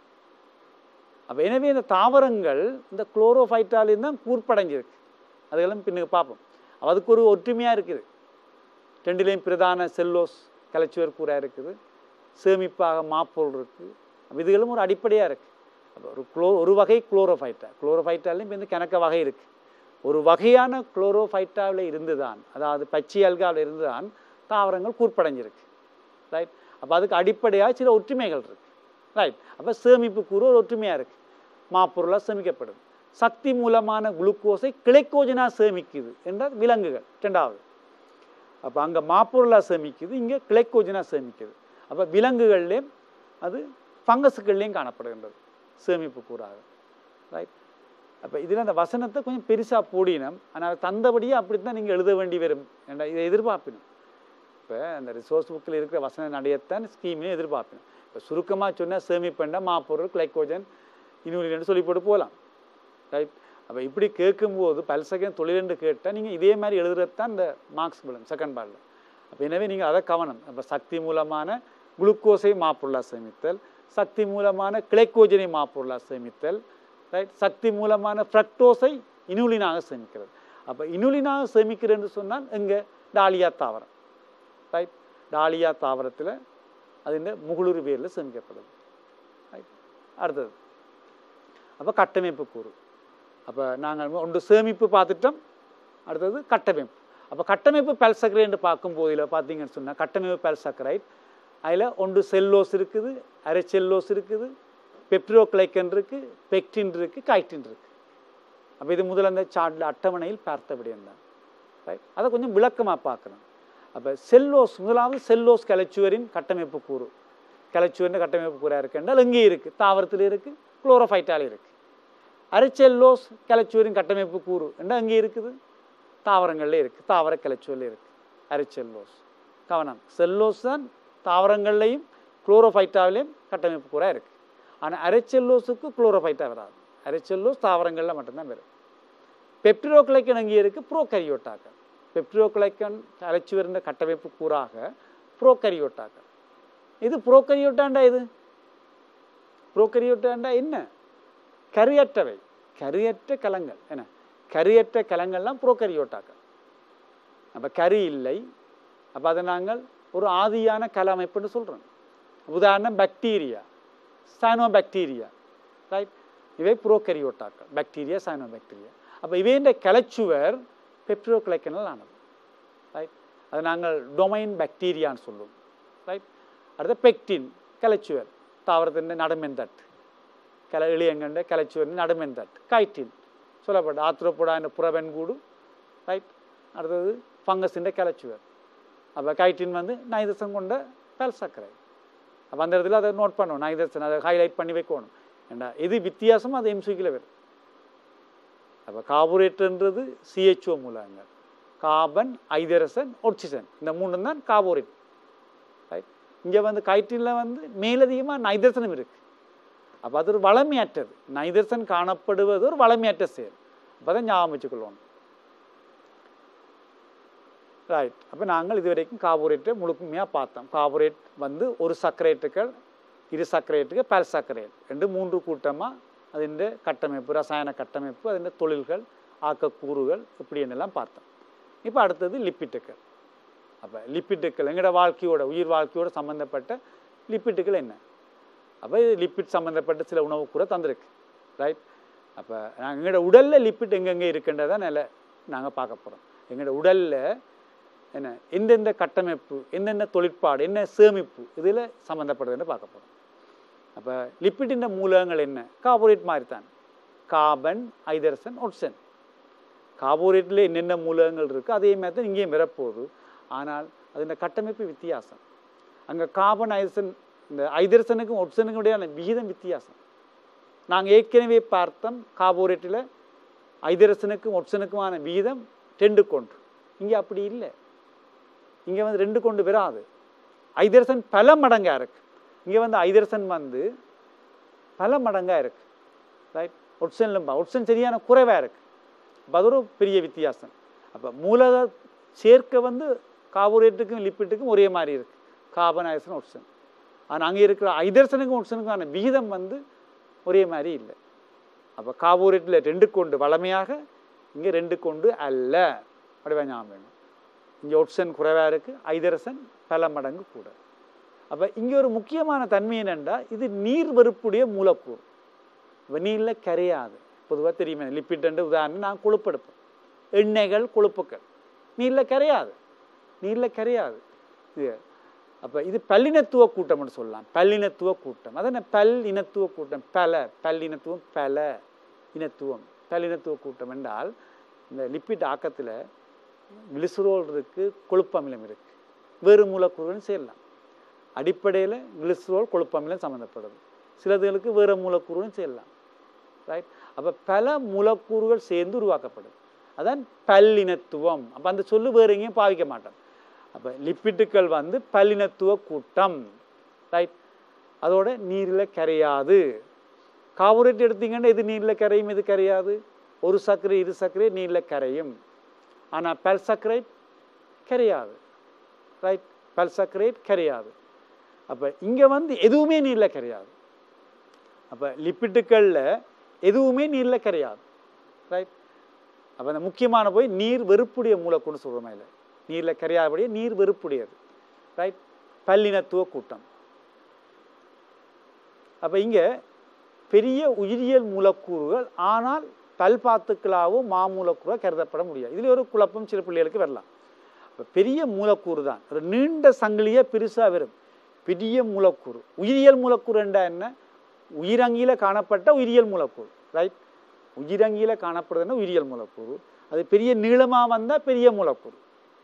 அப்போ எனவே இந்த தாவரங்கள் இந்த குளோரோஃபைட்டாலையும் தான் கூர்ப்படைஞ்சிருக்கு அதுக்கெல்லாம் பின்னுக்கு பார்ப்போம் அதுக்கு ஒரு ஒற்றுமையாக இருக்குது ரெண்டுலேயும் பிரதான செல்லோஸ் கலைச்சுவர் கூறாக இருக்குது சேமிப்பாக மாப்பொருள் இருக்குது அப்போ இதுகளும் ஒரு அடிப்படையாக இருக்குது அப்போ ஒரு குளோ ஒரு வகை குளோரோஃபைட்டா குளோரோஃபைட்டாலையும் இப்போ வந்து கணக்க வகை இருக்குது ஒரு வகையான குளோரோஃபைட்டாவில் இருந்து தான் அதாவது பச்சை அல்காவில் இருந்து தான் தாவரங்கள் கூர்ப்படைஞ்சிருக்கு ரைட் அப்போ அதுக்கு அடிப்படையாக சில ஒற்றுமைகள் இருக்குது ரைட் அப்போ சேமிப்பு கூறு ஒரு ஒற்றுமையாக இருக்குது மாப்பொருளாக சேமிக்கப்படுது சக்தி மூலமான குளுக்கோஸை கிளைக்கோஜனாக சேமிக்குது என்றால் விலங்குகள் ரெண்டாவது அப்போ அங்கே மாப்பொருளாக சேமிக்குது இங்கே கிளைக்கோஜனாக சேமிக்குது அப்போ விலங்குகள்லேயும் அது ஃபங்கஸுகள்லேயும் காணப்படுகின்றது சேமிப்பு கூறாக ரைட் அப்போ இதில் அந்த வசனத்தை கொஞ்சம் பெருசாக போடினோம் ஆனால் தந்தபடியே அப்படி தான் நீங்கள் எழுத வேண்டி வரும் என்ற இதை எதிர்பார்ப்பினும் இப்போ அந்த ரிசோர்ஸ் புக்கில் இருக்கிற வசன நடையத்தான் ஸ்கீமையும் எதிர்பார்ப்பினும் இப்போ சுருக்கமாக சொன்னால் சேமிப்பேண்டா மாப்பொருள் கிளைக்கோஜன் இன்னொரு சொல்லி போட்டு போகலாம் ரைட் அப்போ இப்படி கேட்கும்போது பல்சகம் தொழிலென்று கேட்டால் நீங்கள் இதே மாதிரி எழுதுறது தான் இந்த மார்க்ஸ் விழும் செகண்ட் பார்டில் அப்போ எனவே நீங்கள் அதை கவனம் அப்போ சக்தி மூலமான குளுக்கோஸை மாப்பொருளாக சேமித்தல் சக்தி மூலமான கிளைக்கோஜனை மாப்பொருளாக சேமித்தல் ரைட் சக்தி மூலமான ஃப்ரக்டோஸை இனுலினாக சேமிக்கிறது அப்போ இனுலினாக சேமிக்கிறேன்னு சொன்னால் எங்கே டாலியா தாவரம் ரைட் டாலியா தாவரத்தில் அதிൻ്റെ முகுளுரு வேரில் சேமிக்கப்படுது ரைட் அடுத்தது அப்போ கட்டமைப்பு கூறு அப்போ நாங்கள் ஒன்று சேமிப்பு பார்த்துட்டோம் அடுத்தது கட்டமைப்பு அப்போ கட்டமைப்பு பெல்சக்கரைன்னு பார்க்கும்போது இதில் பார்த்தீங்கன்னு சொன்னால் கட்டமைப்பு பெல்சக்கரைட் அதில் ஒன்று செல்லோஸ் இருக்குது அரை செல்லோஸ் இருக்குது பெப்ரோக்ளைக்கன் இருக்குது பெக்டின் இருக்குது கைட்டின் இருக்குது அப்போ இது முதல்ல அந்த சார்ட்டில் அட்டவணையில் பார்த்தபடி இருந்தால் ரைட் அதை கொஞ்சம் விளக்கமாக பார்க்கணும் அப்போ செல்லோஸ் முதலாவது செல்லோஸ் கலைச்சுவரின் கட்டமைப்பு கூறு கலைச்சுவரின் கட்டமைப்பு கூறாக இருக்குன்றால் எங்கே இருக்குது தாவரத்தில் இருக்குது குளோரோஃபைட்டால் இருக்குது அரிச்செல்லோஸ் கலைச்சுவரின் கட்டமைப்பு கூறு என்றால் அங்கே இருக்குது தாவரங்களில் இருக்குது தாவர கலைச்சுவரில் இருக்குது அரிச்செல்லோஸ் கவனம் செல்லோஸ் தான் தாவரங்கள்லையும் குளோரோஃபைட்டாவிலையும் கட்டமைப்பு கூறாக இருக்குது ஆனால் அரைச்செல்லோஸுக்கு குளோரோஃபைட்டா வராது அரைச்செல்லோஸ் தாவரங்களில் மட்டும்தான் வரும் பெப்டிரோக்ளைக்கன் அங்கே இருக்குது ப்ரோகரியோட்டாக்கள் பெப்டிரோக்ளைக்கன் அழைச்சி வருகின்ற கட்டமைப்பு கூறாக ப்ரோகரியோட்டாக்கள் இது ப்ரோகரியோட்டாண்டா இது ப்ரோகரியோட்டாண்டா என்ன கரியற்றவை கரியற்ற கலங்கள் என்ன கரியற்ற கலங்கள்லாம் ப்ரோகரியோட்டாக்கள் அப்போ கரி இல்லை அப்போ அதை நாங்கள் ஒரு ஆதியான கல அமைப்புன்னு சொல்கிறோம் உதாரணம் பாக்டீரியா சைனோ பாக்டீரியா ரைட் இவை ப்ரோகரியோட்டாக்கள் பாக்டீரியா சைனோ பாக்டீரியா அப்போ இவையின் கலைச்சுவர் பெப்டிரோக்ளைக்கனால் ஆனது ரைட் அது நாங்கள் டொமைன் பாக்டீரியான்னு சொல்லுவோம் ரைட் அடுத்த பெக்டின் கலைச்சுவர் தாவரத்தின் நடுமெந்தட் கல எளியங்கண்ட கலைச்சுவர் நடுமெந்தட் கைட்டின் சொல்லப்பட்ட ஆத்ரோபோடா என்ற புறவெண்கூடு ரைட் அடுத்தது ஃபங்கஸிൻ്റെ கலைச்சுவர் அப்போ கைட்டின் வந்து நைதசம் கொண்ட பெல் சர்க்கரை அப்போ அந்த இடத்துல அதை நோட் பண்ணணும் நைதசன் அதை ஹைலைட் பண்ணி வைக்கணும் ஏண்டா எது வித்தியாசம் அது எம்சிக்கில் வரும் அப்போ கார்போரேட்ன்றது சிஹெச்ஓ மூலங்கள் கார்பன் ஐதரசன் ஒட்சிசன் இந்த மூணு தான் கார்போரேட் ரைட் இங்கே வந்து கைட்டினில் வந்து மேலதிகமாக நைதரசனும் இருக்குது அப்போ அது ஒரு வளமையற்றது நைதரசன் காணப்படுவது ஒரு வளமையற்ற செயல் அப்போ தான் ஞாபகம் வச்சுக்கொள்ளணும் ரைட் அப்போ நாங்கள் இது வரைக்கும் கார்போரேட்டை முழுமையாக பார்த்தோம் கார்போரேட் வந்து ஒரு சர்க்கரேட்டுகள் இரு சர்க்கரேட்டுகள் பல் சர்க்கரேட் ரெண்டு மூன்று கூட்டமாக അതിൻ്റെ கட்டமைப்பு ரசாயன கட்டமைப்பு അതിൻ്റെ தொழில்கள் ஆக்கக்கூறுகள் இப்படி என்னெல்லாம் பார்த்தோம் இப்போ அடுத்தது லிப்பிட்டுக்கள் அப்போ லிப்பிட்டுக்கள் எங்களோட வாழ்க்கையோட உயிர் வாழ்க்கையோட சம்மந்தப்பட்ட லிப்பிட்டுக்கள் என்ன அப்போ இது லிப்பிட் சம்மந்தப்பட்ட சில உணவு கூட தந்திருக்கு ரைட் அப்போ நாங்கள் எங்களோட உடலில் லிப்பிட் எங்கெங்கே இருக்குன்றதை நில நாங்கள் பார்க்க போகிறோம் எங்களோட உடலில் என்ன எந்தெந்த கட்டமைப்பு எந்தெந்த தொழிற்பாடு என்ன சேமிப்பு இதில் சம்மந்தப்படுதுன்னு பார்க்க போகிறோம் அப்போ லிப்பிட்டின் மூலகங்கள் என்ன கார்போரேட் மாதிரி தான் கார்பன் ஐதரசன் ஒட்சன் கார்போரேட்டில் என்னென்ன மூலகங்கள் இருக்குது அதே மாதிரி தான் இங்கேயும் வரப்போகுது ஆனால் அதன் கட்டமைப்பு வித்தியாசம் அங்கே கார்பன் ஐதரசன் இந்த ஐதரசனுக்கும் ஒட்சனுக்கும் இடையான விகிதம் வித்தியாசம் நாங்கள் ஏற்கனவே பார்த்தோம் கார்போரேட்டில் ஐதரசனுக்கும் ஒட்சனுக்குமான விகிதம் ரெண்டு கொண்டு இங்கே அப்படி இல்லை இங்கே வந்து ரெண்டு கொண்டு வராது ஐதரசன் பல மடங்காக இருக்குது இங்கே வந்து ஐதரசன் வந்து பல மடங்காக இருக்குது ரைட் ஒட்சன்லும் ஒட்சன் சரியான குறைவாக இருக்குது அப்போ அது ஒரு பெரிய வித்தியாசம் அப்போ மூலக சேர்க்க வந்து கார்போரேட்டுக்கும் லிப்பிட்டுக்கும் ஒரே மாதிரி இருக்குது கார்பன் ஐதரசன் ஒட்சன் ஆனால் அங்கே இருக்கிற ஐதரசனுக்கும் ஒட்சனுக்கான விகிதம் வந்து ஒரே மாதிரி இல்லை அப்போ கார்போரேட்டில் ரெண்டு கொண்டு வளமையாக இங்கே ரெண்டு கொண்டு அல்ல அப்படி ஞாபகம் வேணும் இங்கே ஒட்சன் குறைவாக இருக்குது ஐதரசன் பல மடங்கு கூட அப்போ இங்கே ஒரு முக்கியமான தன்மை என்னென்னா இது நீர் வெறுப்புடைய மூலக்கூறு இப்போ நீரில் கரையாது பொதுவாக தெரியுமே லிப்பிட்டு உதாரணம் நான் கொழுப்பெடுப்பேன் எண்ணெய்கள் கொழுப்புக்கள் நீரில் கரையாது நீரில் கரையாது இது அப்போ இது பல்லினத்துவ கூட்டம்னு சொல்லலாம் பல்லினத்துவ கூட்டம் அதான் பல் இனத்துவ கூட்டம் பல பல்லினத்துவம் பல இனத்துவம் பல்லினத்துவ கூட்டம் என்றால் இந்த லிப்பிட் ஆக்கத்தில் கிளிசரோல் இருக்குது கொழுப்பமிலம் இருக்குது வேறு மூலக்கூறுகளும் சேரலாம் அடிப்படையில் கிளிசரோல் கொழுப்பமிலம் சம்மந்தப்படுது சிலதுகளுக்கு வேறு மூலக்கூறுகளும் சேரலாம் ரைட் அப்போ பல மூலக்கூறுகள் சேர்ந்து உருவாக்கப்படுது அதான் பல்லினத்துவம் அப்போ அந்த சொல்லு வேறு எங்கேயும் பாவிக்க மாட்டோம் அப்போ லிப்பிட்டுக்கள் வந்து பல்லினத்துவ கூட்டம் ரைட் அதோட நீரில் கரையாது கார்போரேட் எடுத்தீங்கன்னா இது நீரில் கரையும் இது கரையாது ஒரு சர்க்கரை இரு சர்க்கரை நீரில் கரையும் ஆனால் பெல்சக்ரைட் கரையாது ரைட் பெல்சக்ரைட் கரையாது அப்போ இங்கே வந்து எதுவுமே நீரில் கரையாது அப்போ லிப்பிட்டுக்களில் எதுவுமே நீரில் கரையாது ரைட் அப்போ அந்த முக்கியமான போய் நீர் வெறுப்புடைய மூலக்கூறு சொல்கிறோமே இல்லை நீரில் கரையாதபடியே நீர் வெறுப்புடையது ரைட் பல்லினத்துவ கூட்டம் அப்போ இங்கே பெரிய உயிரியல் மூலக்கூறுகள் ஆனால் பல்பாத்துக்களாவோ மாமூலக்கூறாக கருதப்பட முடியாது இதில் ஒரு குழப்பம் சில பிள்ளைகளுக்கு வரலாம் அப்போ பெரிய மூலக்கூறு தான் ஒரு நீண்ட சங்கிலியே பெருசாக வரும் பெரிய மூலக்கூறு உயிரியல் மூலக்கூறு என்றா என்ன உயிரங்கியில் காணப்பட்ட உயிரியல் மூலக்கூறு ரைட் உயிரங்கியில் காணப்படுதுன்னா உயிரியல் மூலக்கூறு அது பெரிய நீளமாக வந்தால் பெரிய மூலக்கூறு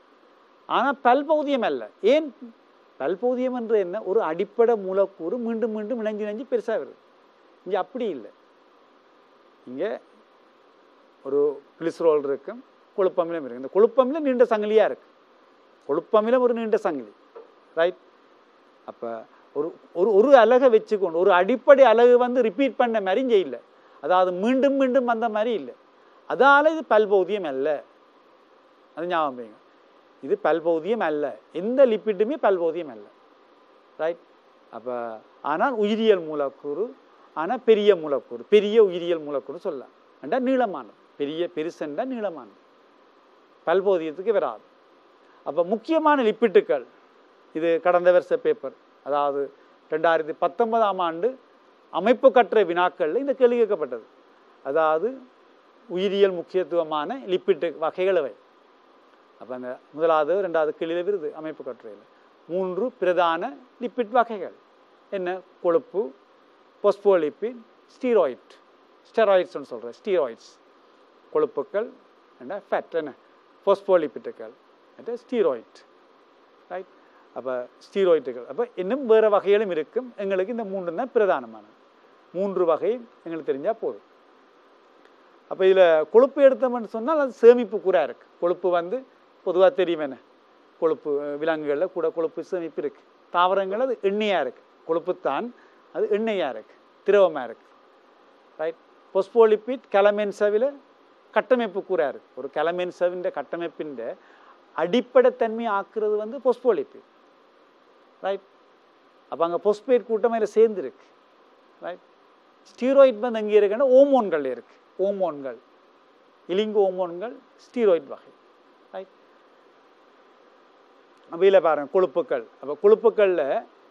ஆனால் பல்பௌதியம் அல்ல ஏன் பல்பௌதியம் என்று என்ன ஒரு அடிப்படை மூலக்கூறு மீண்டும் மீண்டும் இணைஞ்சு இணைஞ்சு பெருசாக வருது இங்கே அப்படி இல்லை இங்கே ஒரு கிளிசரோல் இருக்கும் கொழுப்பமிலம் இருக்கு இந்த கொழுப்பமிலம் நீண்ட சங்கிலியாக இருக்கு கொழுப்பமிலம் ஒரு நீண்ட சங்கிலி ரைட் அப்போ ஒரு ஒரு ஒரு அலகை வச்சுக்கொண்டு ஒரு அடிப்படை அலகு வந்து ரிப்பீட் பண்ண மாதிரி இங்கே இல்லை அதாவது மீண்டும் மீண்டும் வந்த மாதிரி இல்லை அதால் இது பல்பௌதியம் அல்ல அது ஞாபகம் வைங்க இது பல்பௌதியம் அல்ல எந்த லிப்பிட்டுமே பல்பௌதியம் அல்ல ரைட் அப்போ ஆனால் உயிரியல் மூலக்கூறு ஆனால் பெரிய மூலக்கூறு பெரிய உயிரியல் மூலக்கூறு சொல்லலாம் என்றா நீளமானது பெரிய பெருசென்றா நீளமானது பல்போதியத்துக்கு வராது அப்போ முக்கியமான லிப்பிட்டுக்கள் இது கடந்த வருஷ பேப்பர் அதாவது ரெண்டாயிரத்தி பத்தொன்பதாம் ஆண்டு அமைப்பு கற்ற வினாக்களில் இந்த கேள்வி கேட்கப்பட்டது அதாவது உயிரியல் முக்கியத்துவமான லிப்பிட்டு வகைகள் அவை அப்போ அந்த முதலாவது ரெண்டாவது கேள்வியில் விருது அமைப்பு கட்டுரையில் மூன்று பிரதான லிப்பிட் வகைகள் என்ன கொழுப்பு பொஸ்போலிப்பின் ஸ்டீராய்ட் ஸ்டெராய்ட்ஸ்னு சொல்கிறேன் ஸ்டீராய்ட்ஸ் கொழுப்புக்கள் என்ன ஃபேட் என்ன பொஸ்போலிப்பிட்டுக்கள் என்ன ஸ்டீராய்ட் ரைட் அப்போ ஸ்டீராய்டுகள் அப்போ இன்னும் வேறு வகைகளும் இருக்கும் எங்களுக்கு இந்த மூன்று தான் பிரதானமானது மூன்று வகை எங்களுக்கு தெரிஞ்சால் போதும் அப்போ இதில் கொழுப்பு எடுத்தோம்னு சொன்னால் அது சேமிப்பு கூட இருக்குது கொழுப்பு வந்து பொதுவாக தெரியும் என்ன கொழுப்பு விலங்குகளில் கூட கொழுப்பு சேமிப்பு இருக்குது தாவரங்கள் அது எண்ணெயாக இருக்குது கொழுப்புத்தான் அது எண்ணெயாக இருக்குது திரவமாக இருக்குது ரைட் பொஸ்போலிப்பிட் கலமென்சவில் கட்டமைப்பு கூறாக இருக்குது ஒரு கலமென்சவின் கட்டமைப்பின் அடிப்படைத்தன்மை ஆக்குறது வந்து பொஸ்போலிப்பிட் ரைட் அப்போ அங்கே பொஸ்பேட் கூட்டம் அதில் சேர்ந்துருக்கு ரைட் ஸ்டீராய்ட் வந்து எங்கே இருக்குன்னா ஓமோன்கள் இருக்குது ஓமோன்கள் இலிங்கு ஓமோன்கள் ஸ்டீராய்ட் வகை ரைட் அப்போ இதில் பாருங்கள் கொழுப்புக்கள் அப்போ கொழுப்புக்களில்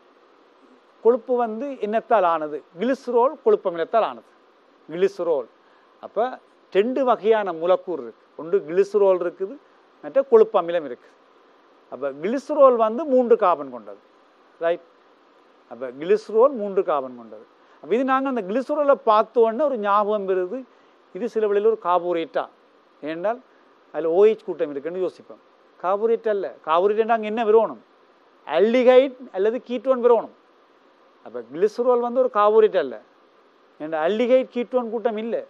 கொழுப்பு வந்து என்னத்தால் ஆனது கிளிசரோல் கொழுப்பமிலத்தால் ஆனது கிளிசரோல் அப்போ ரெண்டு வகையான மூலக்கூறு இருக்குது ஒன்று கிளிசரோல் இருக்குது மற்ற கொழுப்பு அமிலம் இருக்குது அப்போ கிளிசரோல் வந்து மூன்று கார்பன் கொண்டது ரைட் அப்போ கிளிசரோல் மூன்று கார்பன் கொண்டது அப்போ இது நாங்கள் அந்த கிளிசரோலை பார்த்தோன்னே ஒரு ஞாபகம் வருது இது சில வழியில் ஒரு காபூரேட்டா ஏனென்றால் அதில் ஓஹெச் கூட்டம் இருக்குன்னு யோசிப்போம் காபூரேட் அல்ல காபூரேட் அங்கே என்ன விரோணும் அல்டிகைட் அல்லது கீட்டோன் விரோணும் அப்போ கிளிசரோல் வந்து ஒரு காபூரேட் அல்ல ஏன்னா அல்டிகைட் கீட்டோன் கூட்டம் இல்லை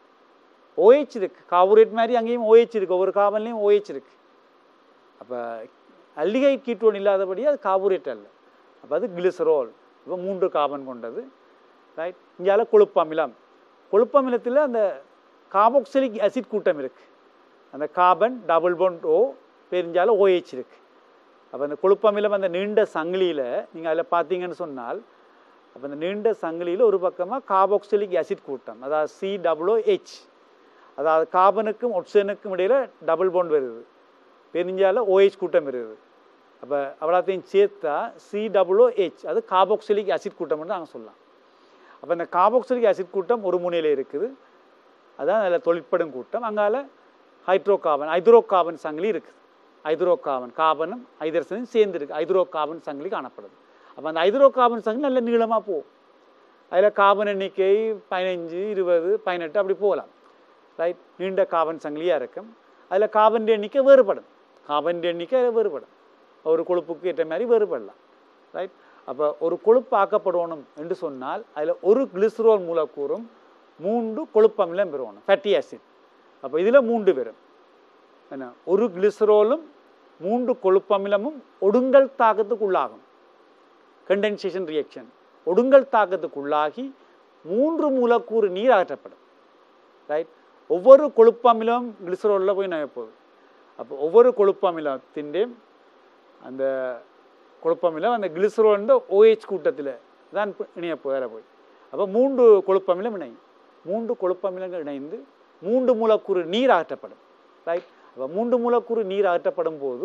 ஓஹெச் இருக்கு காபூரேட் மாதிரி அங்கேயும் ஓஹெச் இருக்கு ஒவ்வொரு காபன்லேயும் ஓஹெச் இருக்கு அப்போ அல்டிகைட் கீட்டோன் இல்லாதபடி அது காபூரேட் அல்ல அப்போ அது கிளிசரோல் இப்போ மூன்று காபன் கொண்டது ரைட் இங்கால கொழுப்பமிலம் கொழுப்பமிலத்தில் அந்த கார்பாக்சிலிக் அசிட் கூட்டம் இருக்குது அந்த கார்பன் டபுள் பாண்ட் ஓ பெரிஞ்சாலும் ஓஹெச் இருக்குது அப்போ அந்த கொழுப்பமிலம் அந்த நீண்ட சங்கிலியில் நீங்கள் அதில் பார்த்தீங்கன்னு சொன்னால் அப்போ அந்த நீண்ட சங்கிலியில் ஒரு பக்கமாக கார்பாக்சிலிக் அசிட் கூட்டம் அதாவது சி டபுள்ஓ ஹெச் அதாவது கார்பனுக்கும் ஒட்சனுக்கும் இடையில் டபுள் பாண்ட் வருது பெரிஞ்சால ஓஹெச் கூட்டம் வருது அப்போ அவ்வளோத்தையும் சேர்த்தா சி டபுள்ஓ ஹெச் அது கார்பாக்சிலிக் அசிட் கூட்டம்னு நாங்கள் சொல்லலாம் அப்போ இந்த கார்பாக்சிலிக் அசிட் கூட்டம் ஒரு முனையில் இருக்குது அதான் அதில் தொழிற்படும் கூட்டம் அங்கால ஹைட்ரோ கார்பன் ஹைட்ரோ கார்பன் சங்கிலி இருக்குது ஹைட்ரோ கார்பன் கார்பனும் ஹைதரசனும் சேர்ந்து இருக்குது ஹைட்ரோ கார்பன் சங்கிலி காணப்படுது அப்போ அந்த ஹைட்ரோ கார்பன் சங்கிலி நல்ல நீளமாக போகும் அதில் கார்பன் எண்ணிக்கை பதினஞ்சு இருபது பதினெட்டு அப்படி போகலாம் ரைட் நீண்ட கார்பன் சங்கிலியாக இருக்கும் அதில் கார்பன் எண்ணிக்கை வேறுபடும் கார்பன் எண்ணிக்கை வேறுபடும் ஒரு கொழுப்புக்கு ஏற்ற மாதிரி வேறுபடலாம் ரைட் அப்போ ஒரு கொழுப்பு ஆக்கப்படணும் என்று சொன்னால் அதில் ஒரு கிளிசரோல் மூலக்கூறும் மூன்று கொழுப்பமிலம் பெறணும் ஃபேட்டி ஆசிட் அப்போ இதில் மூன்று பெறும் என்ன ஒரு கிளிசரோலும் மூன்று கொழுப்பமிலமும் ஒடுங்கல் தாக்கத்துக்கு உள்ளாகும் கண்டென்சேஷன் ரியாக்ஷன் ஒடுங்கல் தாக்கத்துக்கு உள்ளாகி மூன்று மூலக்கூறு நீர் அகற்றப்படும் ரைட் ஒவ்வொரு கொழுப்பமிலம் கிளிசரோலில் போய் நுழைய போகுது அப்போ ஒவ்வொரு கொழுப்பமிலத்திൻ്റെയും அந்த கொழுப்பமிலம் அந்த கிளிசரோல்ன்ற ஓஹெச் கூட்டத்தில் தான் பு- இணைய போகிற போய் அப்போ மூன்று கொழுப்பமிலம் இணையும் மூன்று கொழுப்பமிலங்கள் இணைந்து மூன்று மூலக்கூறு நீர் அகற்றப்படும் ரைட் அப்போ மூன்று மூலக்கூறு நீர் அகற்றப்படும் போது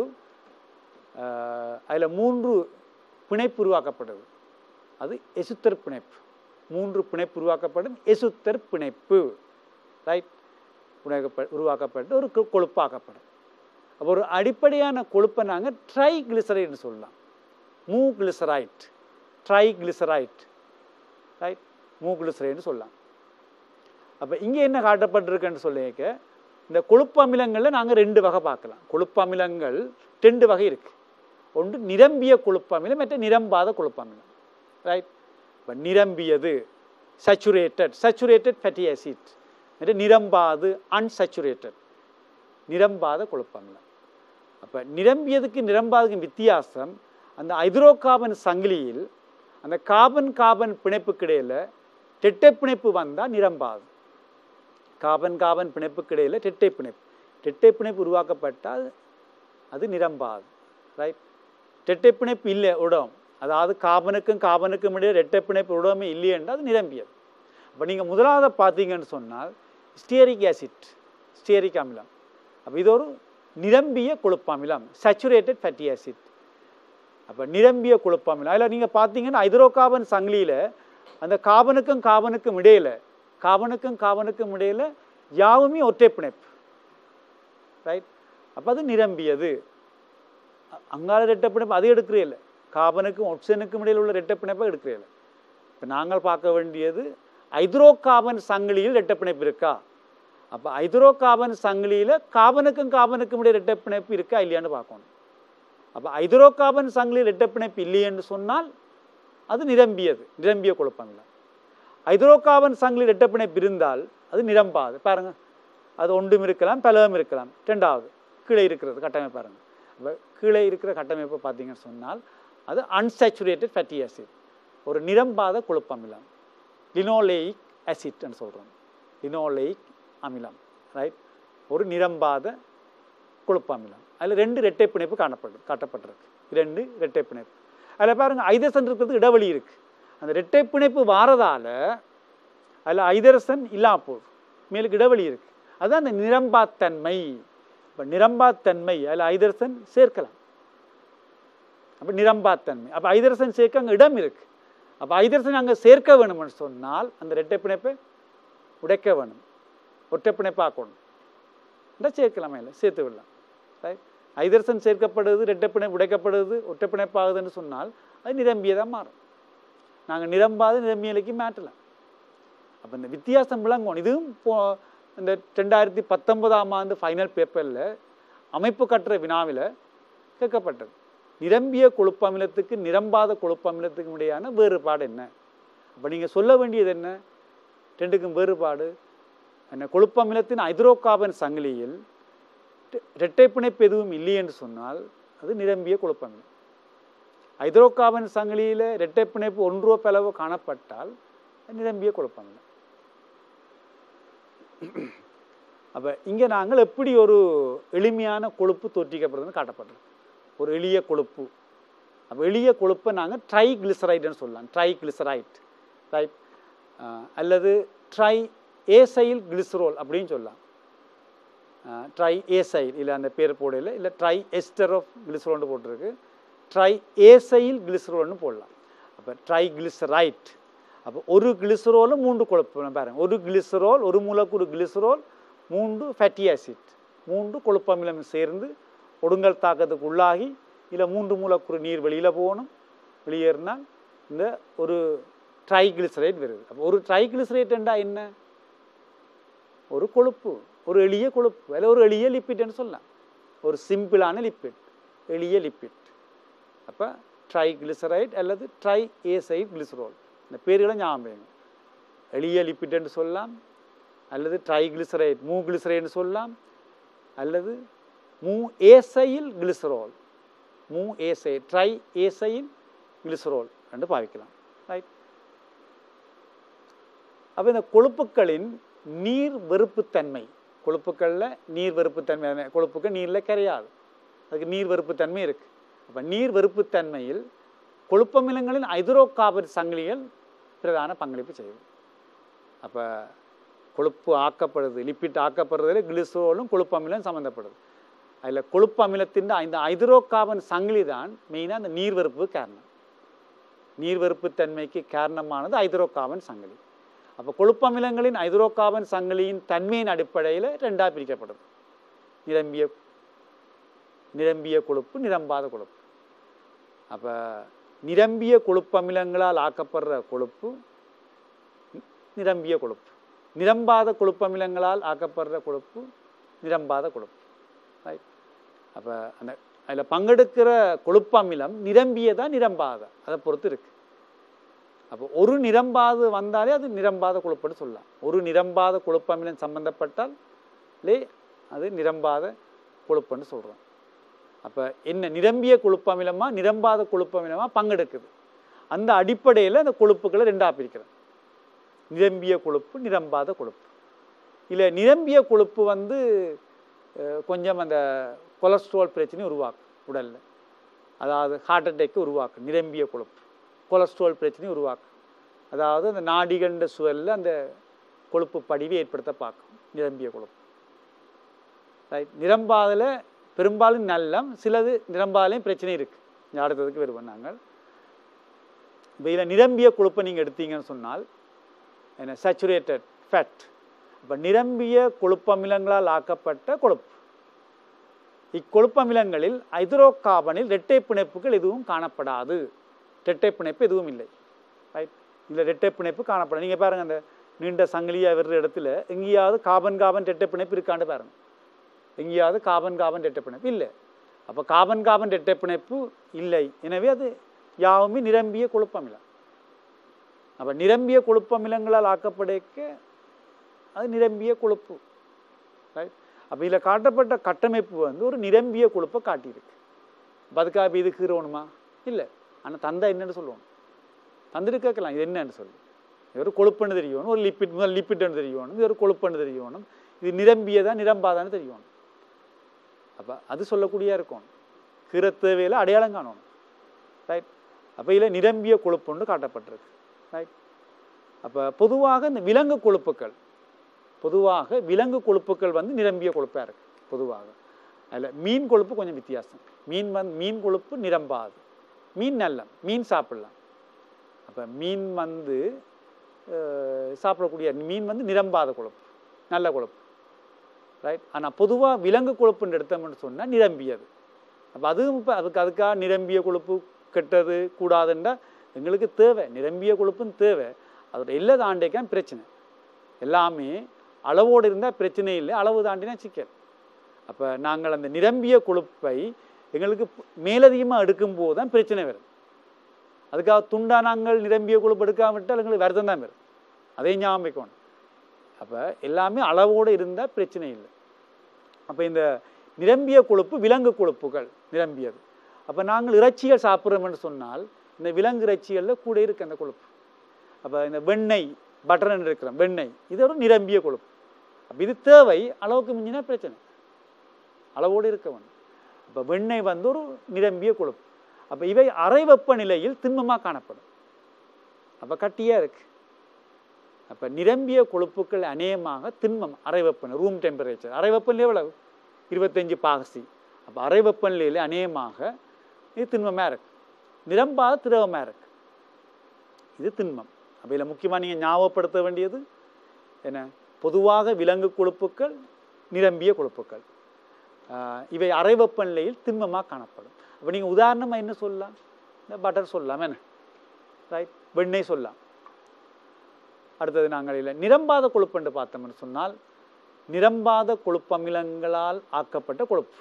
அதில் மூன்று பிணைப்பு உருவாக்கப்படுது அது எசுத்தர் பிணைப்பு மூன்று பிணைப்பு உருவாக்கப்படும் எசுத்தர் பிணைப்பு ரைட் உருவாக்கப்ப உருவாக்கப்பட்டு ஒரு கொ- கொழுப்பாக்கப்படும் அப்போ ஒரு அடிப்படையான கொழுப்பை நாங்கள் ட்ரை கிளிசரைட்னு சொல்லலாம் மூ கிளிசரைட் ட்ரை கிளிசரைட் ரைட் மூ கிளிசரைட்னு சொல்லலாம் அப்போ இங்கே என்ன காட்டப்பட்டிருக்குன்னு சொல்லிக்க இந்த கொழுப்பு அமிலங்களில் நாங்கள் ரெண்டு வகை பார்க்கலாம் கொழுப்பு அமிலங்கள் ரெண்டு வகை இருக்குது ஒன்று நிரம்பிய கொழுப்பு அமிலம் மற்ற நிரம்பாத கொழுப்பு அமிலம் ரைட் இப்போ நிரம்பியது சச்சுரேட்டட் சச்சுரேட்டட் ஃபேட்டி ஆசிட் மற்ற நிரம்பாது அன்சச்சுரேட்டட் நிரம்பாத கொழுப்பு அமிலம் அப்போ நிரம்பியதுக்கு நிரம்பாததுக்கு வித்தியாசம் அந்த ஹைட்ரோகார்பன் சங்கிலியில் அந்த கார்பன் கார்பன் பிணைப்புக்கு இடையில டெட்டை பிணைப்பு வந்தால் நிரம்பாது கார்பன் கார்பன் பிணைப்புக்கு இடையில டெட்டை பிணைப்பு டெட்டை பிணைப்பு உருவாக்கப்பட்டால் அது நிரம்பாது ரைட் டெட்டை பிணைப்பு இல்லை உடம் அதாவது கார்பனுக்கும் கார்பனுக்கும் இடையே ரெட்டை பிணைப்பு உடமே இல்லையென்றால் அது நிரம்பியது அப்போ நீங்கள் முதலாவது பார்த்தீங்கன்னு சொன்னால் ஸ்டியரிக் ஆசிட் ஸ்டியரிக் அமிலம் அப்போ இது ஒரு நிரம்பிய கொழுப்பு அமிலம் சச்சுரேட்டட் ஃபேட்டி ஆசிட் அப்போ நிரம்பிய கொழுப்பு அமிலம் அதில் நீங்கள் பார்த்தீங்கன்னா ஹைட்ரோகார்பன் சங்கிலியில் அந்த கார்பனுக்கும் கார்பனுக்கும் இடையில கார்பனுக்கும் கார்பனுக்கும் இடையில யாவுமே ஒற்றை பிணைப்பு ரைட் அப்போ அது நிரம்பியது அ- அங்கால ரெட்டை பிணைப்பு அது எடுக்கிறீல்ல கார்பனுக்கும் ஒக்சிஜனுக்கும் இடையில் உள்ள ரெட்டை பிணைப்பை எடுக்கிறீல்ல இப்போ நாங்கள் பார்க்க வேண்டியது ஹைட்ரோகார்பன் சங்கிலியில் ரெட்டை பிணைப்பு இருக்கா அப்போ ஹைட்ரோகார்பன் சங்கிலியில் கார்பனுக்கும் கார்பனுக்கும் இடையே ரெட்டை பிணைப்பு இருக்கா இல்லையான்னு பார்க்கணும் அப்போ ஹைட்ரோகார்பன் சங்கிலியில் ரெட்டை பிணைப்பு இல்லையென்று சொன்னால் அது நிரம்பியது நிரம்பிய குழப்பமில்லை ஹைட்ரோகார்பன் சங்கிலி ரெட்டை பிணைப்பு இருந்தால் அது நிரம்பாது பாருங்க அது ஒன்றும் இருக்கலாம் பலவும் இருக்கலாம் ரெண்டாவது கீழே இருக்கிறது கட்டமைப்பு பாருங்க அப்போ கீழே இருக்கிற கட்டமைப்பை பார்த்தீங்கன்னு சொன்னால் அது அன்சாச்சுரேட்டட் ஃபேட்டி ஆசிட் ஒரு நிரம்பாத கொழுப்பமிலம் லினோலேயிக் ஆசிட்னு சொல்கிறோம் லினோலேயிக் அமிலம் ரைட் ஒரு நிரம்பாத கொழுப்பு அமிலம் அதில் ரெண்டு ரெட்டை பிணைப்பு காணப்படும் காட்டப்பட்டிருக்கு ரெண்டு ரெட்டை பிணைப்பு அதில் பாருங்க ஐதரசன் இருக்கிறதுக்கு இடைவெளி இருக்கு அந்த ரெட்டை பிணைப்பு வாரதால அதில் ஐதரசன் இல்லாம போகுது மேலுக்கு இடைவெளி இருக்கு அதுதான் அந்த நிரம்பாத்தன்மை இப்போ நிரம்பாத்தன்மை அதில் ஐதரசன் சேர்க்கலாம் அப்போ நிரம்பாத்தன்மை அப்போ ஐதரசன் சேர்க்க அங்கே இடம் இருக்கு அப்போ ஐதரசன் அங்கே சேர்க்க வேணும்னு சொன்னால் அந்த ரெட்டை பிணைப்பை உடைக்க வேணும் ஒற்றை பிணைப்பாக்கணும் இல்லை சேர்க்கலாமே இல்லை சேர்த்து விடலாம் ரைட் ஐதரசன் சேர்க்கப்படுது ரெட்டை பிணை உடைக்கப்படுது ஒற்றை பிணைப்பாகுதுன்னு சொன்னால் அது நிரம்பியதாக மாறும் நாங்கள் நிரம்பாத நிரம்பியலைக்கு மாற்றலாம் அப்போ இந்த வித்தியாசம் விளங்கும் இதுவும் போ இந்த ரெண்டாயிரத்தி பத்தொன்பதாம் ஆண்டு ஃபைனல் பேப்பரில் அமைப்பு கட்டுற வினாவில் கேட்கப்பட்டது நிரம்பிய கொழுப்பமிலத்துக்கு நிரம்பாத கொழுப்பமிலத்துக்கும் இடையான வேறுபாடு என்ன அப்போ நீங்கள் சொல்ல வேண்டியது என்ன ரெண்டுக்கும் வேறுபாடு என்ன கொழுப்பமிலத்தின் ஹைட்ரோகார்பன் சங்கிலியில் ரெ- இரட்டை பிணைப்பு எதுவும் இல்லை என்று சொன்னால் அது நிரம்பிய கொழுப்பமிலம் ஹைட்ரோகார்பன் சங்கிலியில் இரட்டை பிணைப்பு ஒன்றோ பலவோ காணப்பட்டால் அது நிரம்பிய கொழுப்பமிலம் அப்போ இங்கே நாங்கள் எப்படி ஒரு எளிமையான கொழுப்பு தோற்றிக்கப்படுதுன்னு காட்டப்படுறது ஒரு எளிய கொழுப்பு அப்போ எளிய கொழுப்பை நாங்கள் ட்ரை கிளிசரைடுன்னு சொல்லலாம் ட்ரை கிளிசரைட் ரைட் அல்லது ட்ரை ஏசைல் கிளிசரோல் அப்படின்னு சொல்லலாம் ட்ரை ஏசைல் இல்லை அந்த பேர் போடல இல்லை ட்ரை எஸ்டர் ஆஃப் கிளிசரோல்னு போட்டிருக்கு ட்ரை ஏசைல் கிளிசரோல்னு போடலாம் அப்போ ட்ரை கிளிசரைட் அப்போ ஒரு கிளிசரோலும் மூன்று கொழுப்பு பாருங்க ஒரு கிளிசரோல் ஒரு மூலக்கூறு கிளிசரோல் மூன்று ஃபேட்டி ஆசிட் மூன்று கொழுப்பமிலம் சேர்ந்து ஒடுங்கல் தாக்கத்துக்கு உள்ளாகி இல்லை மூன்று மூலக்கூறு நீர் வெளியில் போகணும் வெளியேறினால் இந்த ஒரு ட்ரைகிளிசரைட் வருது அப்போ ஒரு ட்ரைகிளிசரைட் என்றால் என்ன ஒரு கொழுப்பு ஒரு எளிய கொழுப்பு அதில் ஒரு எளிய லிப்பிட்னு சொல்லலாம் ஒரு சிம்பிளான லிப்பிட் எளிய லிப்பிட் அப்போ ட்ரைகிளிசரைட் அல்லது ட்ரை ஏசைட் கிளிசரோல் இந்த பேர்களை ஞாபகம் வைங்க. எளிய லிப்பிட்னு சொல்லலாம் அல்லது ட்ரைகிளிசரைட் மூ கிளிசரைட்னு சொல்லலாம் அல்லது மூ ஏசைல் கிளிசரோல் மூ ஏசை ட்ரை ஏசைல் கிளிசரோல் என்று பாவிக்கலாம் ரைட் அப்போ இந்த கொழுப்புக்களின் நீர் வெறுப்புத்தன்மை கொழுப்புக்களில் நீர் வெறுப்புத்தன்மை கொழுப்புக்கள் நீரில் கரையாது அதுக்கு நீர் வெறுப்புத்தன்மை இருக்குது அப்போ நீர் வெறுப்புத்தன்மையில் கொழுப்பமிலங்களின் ஐதரோகாபர் சங்கிலிகள் பிரதான பங்களிப்பு செய்யும் அப்போ கொழுப்பு ஆக்கப்படுது லிப்பிட் ஆக்கப்படுறதுல கிளிசரோலும் கொழுப்பமிலம் சம்மந்தப்படுது அதில் கொழுப்பு அமிலத்தின் இந்த ஐதரோகார்பன் சங்கிலி தான் மெயினாக அந்த நீர்வெறுப்பு காரணம் நீர்வெறுப்பு தன்மைக்கு காரணமானது ஐதரோகார்பன் சங்கிலி அப்போ கொழுப்பமிலங்களின் ஐதரோகார்பன் சங்கிலியின் தன்மையின் அடிப்படையில் ரெண்டாக பிரிக்கப்படுது நிரம்பிய நிரம்பிய கொழுப்பு நிரம்பாத கொழுப்பு அப்போ நிரம்பிய கொழுப்பமிலங்களால் ஆக்கப்படுற கொழுப்பு நிரம்பிய கொழுப்பு நிரம்பாத கொழுப்பமிலங்களால் ஆக்கப்படுற கொழுப்பு நிரம்பாத கொழுப்பு ரைட் அப்போ அந்த அதில் பங்கெடுக்கிற கொழுப்பமிலம் நிரம்பியதா நிரம்பாத அதை பொறுத்து இருக்கு அப்போ ஒரு நிரம்பாது வந்தாலே அது நிரம்பாத கொழுப்புன்னு சொல்லலாம் ஒரு நிரம்பாத கொழுப்பமிலம் சம்பந்தப்பட்டால் லே அது நிரம்பாத கொழுப்புன்னு சொல்கிறோம் அப்போ என்ன நிரம்பிய கொழுப்பமிலமா நிரம்பாத கொழுப்பமிலமா பங்கெடுக்குது அந்த அடிப்படையில் அந்த கொழுப்புகளை ரெண்டாக பிரிக்கிறேன் நிரம்பிய கொழுப்பு நிரம்பாத கொழுப்பு இல்லை நிரம்பிய கொழுப்பு வந்து அஹ், கொஞ்சம் அந்த கொலஸ்ட்ரால் பிரச்சனை உருவாக்கும் உடலில் அதாவது ஹார்ட் அட்டேக்கு உருவாக்கும் நிரம்பிய கொழுப்பு கொலஸ்ட்ரால் பிரச்சனை உருவாக்கும் அதாவது அந்த நாடிகண்ட சுவரில் அந்த கொழுப்பு படிவை ஏற்படுத்த பார்க்கும் நிரம்பிய கொழுப்பு ரைட் நிரம்பாதில் பெரும்பாலும் நல்லம் சிலது நிரம்பாலையும் பிரச்சனை இருக்குது இங்க அடுத்ததுக்கு வருவோம் நாங்கள் இப்போ இதில் நிரம்பிய கொழுப்பை நீங்கள் எடுத்தீங்கன்னு சொன்னால் என்ன சேச்சுரேட்டட் ஃபேட் அப்போ நிரம்பிய கொழுப்பமிலங்களால் ஆக்கப்பட்ட கொழுப்பு இக்கொழுப்பமிலங்களில் ஐதரோகார்பனில் இரட்டை பிணைப்புகள் எதுவும் காணப்படாது இரட்டை பிணைப்பு எதுவும் இல்லை ரைட் இல்லை இரட்டை பிணைப்பு காணப்படாது நீங்கள் பாருங்க அந்த நீண்ட சங்கிலியாக வர்ற இடத்துல எங்கேயாவது காபன் காபன் இரட்டை பிணைப்பு இருக்கான்னு பாருங்க எங்கேயாவது காபன் காபன் இரட்டை பிணைப்பு இல்லை அப்போ காபன் காபன் இரட்டை பிணைப்பு இல்லை எனவே அது யாவுமே நிரம்பிய கொழுப்பமிலம் அப்போ நிரம்பிய கொழுப்பமிலங்களால் ஆக்கப்படுக்க அது நிரம்பிய கொழுப்பு ரைட் அப்போ இதில் காட்டப்பட்ட கட்டமைப்பு வந்து ஒரு நிரம்பிய கொழுப்பை காட்டியிருக்கு அப்ப அதுக்காக இப்ப இது கீறணுமா இல்லை ஆனால் தந்தா என்னன்னு சொல்லுவோம் தந்துட்டு கேட்கலாம் இது என்னன்னு சொல்லி இது ஒரு கொழுப்புன்னு தெரியணும் ஒரு லிப்பிட் முதல் லிப்பிட்னு தெரியணும் இது ஒரு கொழுப்புன்னு தெரியணும் இது நிரம்பியதா நிரம்பாதான்னு தெரியணும் அப்போ அது சொல்லக்கூடியா இருக்கணும் கீற தேவையில் அடையாளம் காணணும் ரைட் அப்போ இதில் நிரம்பிய கொழுப்புன்னு காட்டப்பட்டிருக்கு ரைட் அப்போ பொதுவாக இந்த விலங்கு கொழுப்புக்கள் பொதுவாக விலங்கு கொழுப்புக்கள் வந்து நிரம்பிய கொழுப்பாக இருக்கு பொதுவாக அதில் மீன் கொழுப்பு கொஞ்சம் வித்தியாசம் மீன் வந்து மீன் கொழுப்பு நிரம்பாது மீன் நல்ல மீன் சாப்பிடலாம் அப்போ மீன் வந்து அஹ், சாப்பிடக்கூடிய மீன் வந்து நிரம்பாத கொழுப்பு நல்ல கொழுப்பு ரைட் ஆனால் பொதுவாக விலங்கு கொழுப்புன்னு எடுத்தோம்னு சொன்னால் நிரம்பியது அப்போ அதுவும் இப்போ அதுக்கு அதுக்காக நிரம்பிய கொழுப்பு கெட்டது கூடாதுன்றா எங்களுக்கு தேவை நிரம்பிய கொழுப்பும் தேவை அதோட எல்லை தாண்டிக்கான் பிரச்சனை எல்லாமே அளவோடு இருந்தால் பிரச்சனை இல்லை அளவு தாண்டினா சிக்கல் அப்போ நாங்கள் அந்த நிரம்பிய கொழுப்பை எங்களுக்கு மேலதிகமாக எடுக்கும்போது தான் பிரச்சனை வரும் அதுக்காக துண்டா நாங்கள் நிரம்பிய கொழுப்பு எடுக்காம விட்டால் எங்களுக்கு வருத்தம் தான் வரும் அதே ஞாபகம் வைக்கணும் அப்போ எல்லாமே அளவோடு இருந்தால் பிரச்சனை இல்லை அப்போ இந்த நிரம்பிய கொழுப்பு விலங்கு கொழுப்புகள் நிரம்பியது அப்போ நாங்கள் இறைச்சிகள் சாப்பிட்றோம்னு சொன்னால் இந்த விலங்கு இறைச்சிகளில் கூட இருக்கு அந்த கொழுப்பு அப்போ இந்த வெண்ணெய் பட்டர்னு இருக்கிறோம் வெண்ணெய் இது ஒரு நிரம்பிய கொழுப்பு அப்போ இது தேவை அளவுக்கு மிஞ்சினா பிரச்சனை அளவோடு இருக்க வேணும் அப்போ வெண்ணெய் வந்து ஒரு நிரம்பிய கொழுப்பு அப்போ இவை அறை வெப்பநிலையில் திண்மமாக காணப்படும் அப்போ கட்டியாக இருக்கு அப்போ நிரம்பிய கொழுப்புக்கள் அநேகமாக திண்மம் அறை வெப்பநிலை ரூம் டெம்பரேச்சர் அறை வெப்பநிலை எவ்வளவு இருபத்தஞ்சு பாகசி அப்போ அறை வெப்பநிலையில் அநேகமாக இது திண்மமாக இருக்கு நிரம்பாத திரவமாக இருக்கு இது திண்மம் அப்போ இதில் முக்கியமாக நீங்கள் ஞாபகப்படுத்த வேண்டியது என்ன பொதுவாக விலங்கு கொழுப்புக்கள் நிரம்பிய கொழுப்புக்கள் ஆஹ் இவை அறை வெப்பநிலையில் திண்மமாக காணப்படும் அப்போ நீங்கள் உதாரணமாக என்ன சொல்லலாம் இந்த பட்டர் சொல்லலாம் என்ன ரைட் வெண்ணெய் சொல்லலாம் அடுத்தது நாங்கள் இல்லை நிரம்பாத கொழுப்புன்னு பார்த்தோம்னு சொன்னால் நிரம்பாத கொழுப்பமிலங்களால் ஆக்கப்பட்ட கொழுப்பு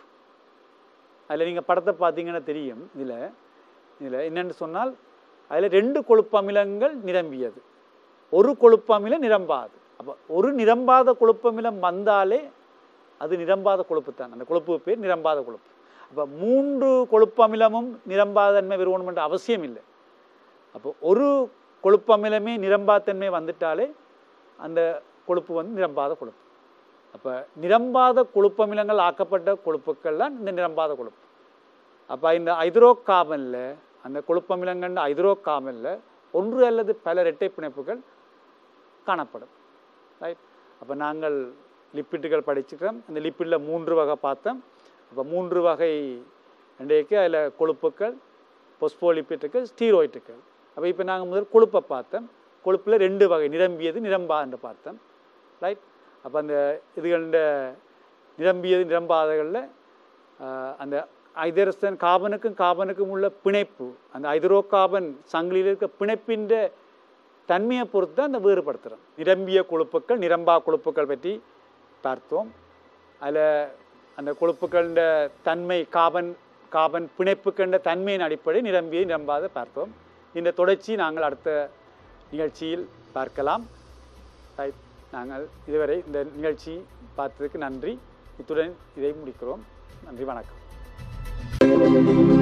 அதில் நீங்கள் படத்தை பார்த்தீங்கன்னா தெரியும் இதில் இதில் என்னென்னு சொன்னால் அதில் ரெண்டு கொழுப்பமிலங்கள் நிரம்பியது ஒரு கொழுப்பமிலம் நிரம்பாது அப்போ ஒரு நிரம்பாத கொழுப்பமிலம் வந்தாலே அது நிரம்பாத கொழுப்பு தான் அந்த கொழுப்பு பேர் நிரம்பாத கொழுப்பு அப்போ மூன்று கொழுப்பமிலமும் நிரம்பாதன்மை வருவணுமென்ற அவசியம் இல்லை அப்போ ஒரு கொழுப்பமிலமே நிரம்பாத்தன்மை வந்துட்டாலே அந்த கொழுப்பு வந்து நிரம்பாத கொழுப்பு அப்போ நிரம்பாத கொழுப்பமிலங்கள் ஆக்கப்பட்ட கொழுப்புக்கள் தான் இந்த நிரம்பாத கொழுப்பு அப்போ இந்த ஐதரோ கார்பனில் அந்த கொழுப்பமிலங்கண்ட ஐதரோ கார்பனில் ஒன்று அல்லது பல இரட்டை பிணைப்புகள் காணப்படும் ரைட் அப்போ நாங்கள் லிப்பிட்டுகள் படிச்சுக்கிறோம் அந்த லிப்பிடில் மூன்று வகை பார்த்தோம் அப்போ மூன்று வகை இன்றைக்கு அதில் கொழுப்புக்கள் பொஸ்போலிப்பிட்டுகள் ஸ்டீரோயிட்டுகள் அப்போ இப்போ நாங்கள் முதல் கொழுப்பை பார்த்தோம் கொழுப்பில் ரெண்டு வகை நிரம்பியது நிரம்பா என்று பார்த்தோம் ரைட் அப்போ அந்த இதுகள நிரம்பியது நிரம்பாதகளில் அந்த ஐதரசன் காபனுக்கும் காபனுக்கும் உள்ள பிணைப்பு அந்த ஐதரோ காபன் சங்கிலியில் இருக்க பிணைப்பின் தன்மையை பொறுத்து தான் அந்த வேறுபடுத்துகிறோம் நிரம்பிய கொழுப்புக்கள் நிரம்பா கொழுப்புக்கள் பற்றி பார்த்தோம் அதில் அந்த கொழுப்புக்கள தன்மை காபன் காபன் பிணைப்புக்கண்ட தன்மையின் அடிப்படை நிரம்பிய நிரம்பாத பார்த்தோம் இந்த தொடர்ச்சி நாங்கள் அடுத்த நிகழ்ச்சியில் பார்க்கலாம் ரைட் நாங்கள் இதுவரை இந்த நிகழ்ச்சி பார்த்ததுக்கு நன்றி இத்துடன் இதை முடிக்கிறோம் நன்றி வணக்கம்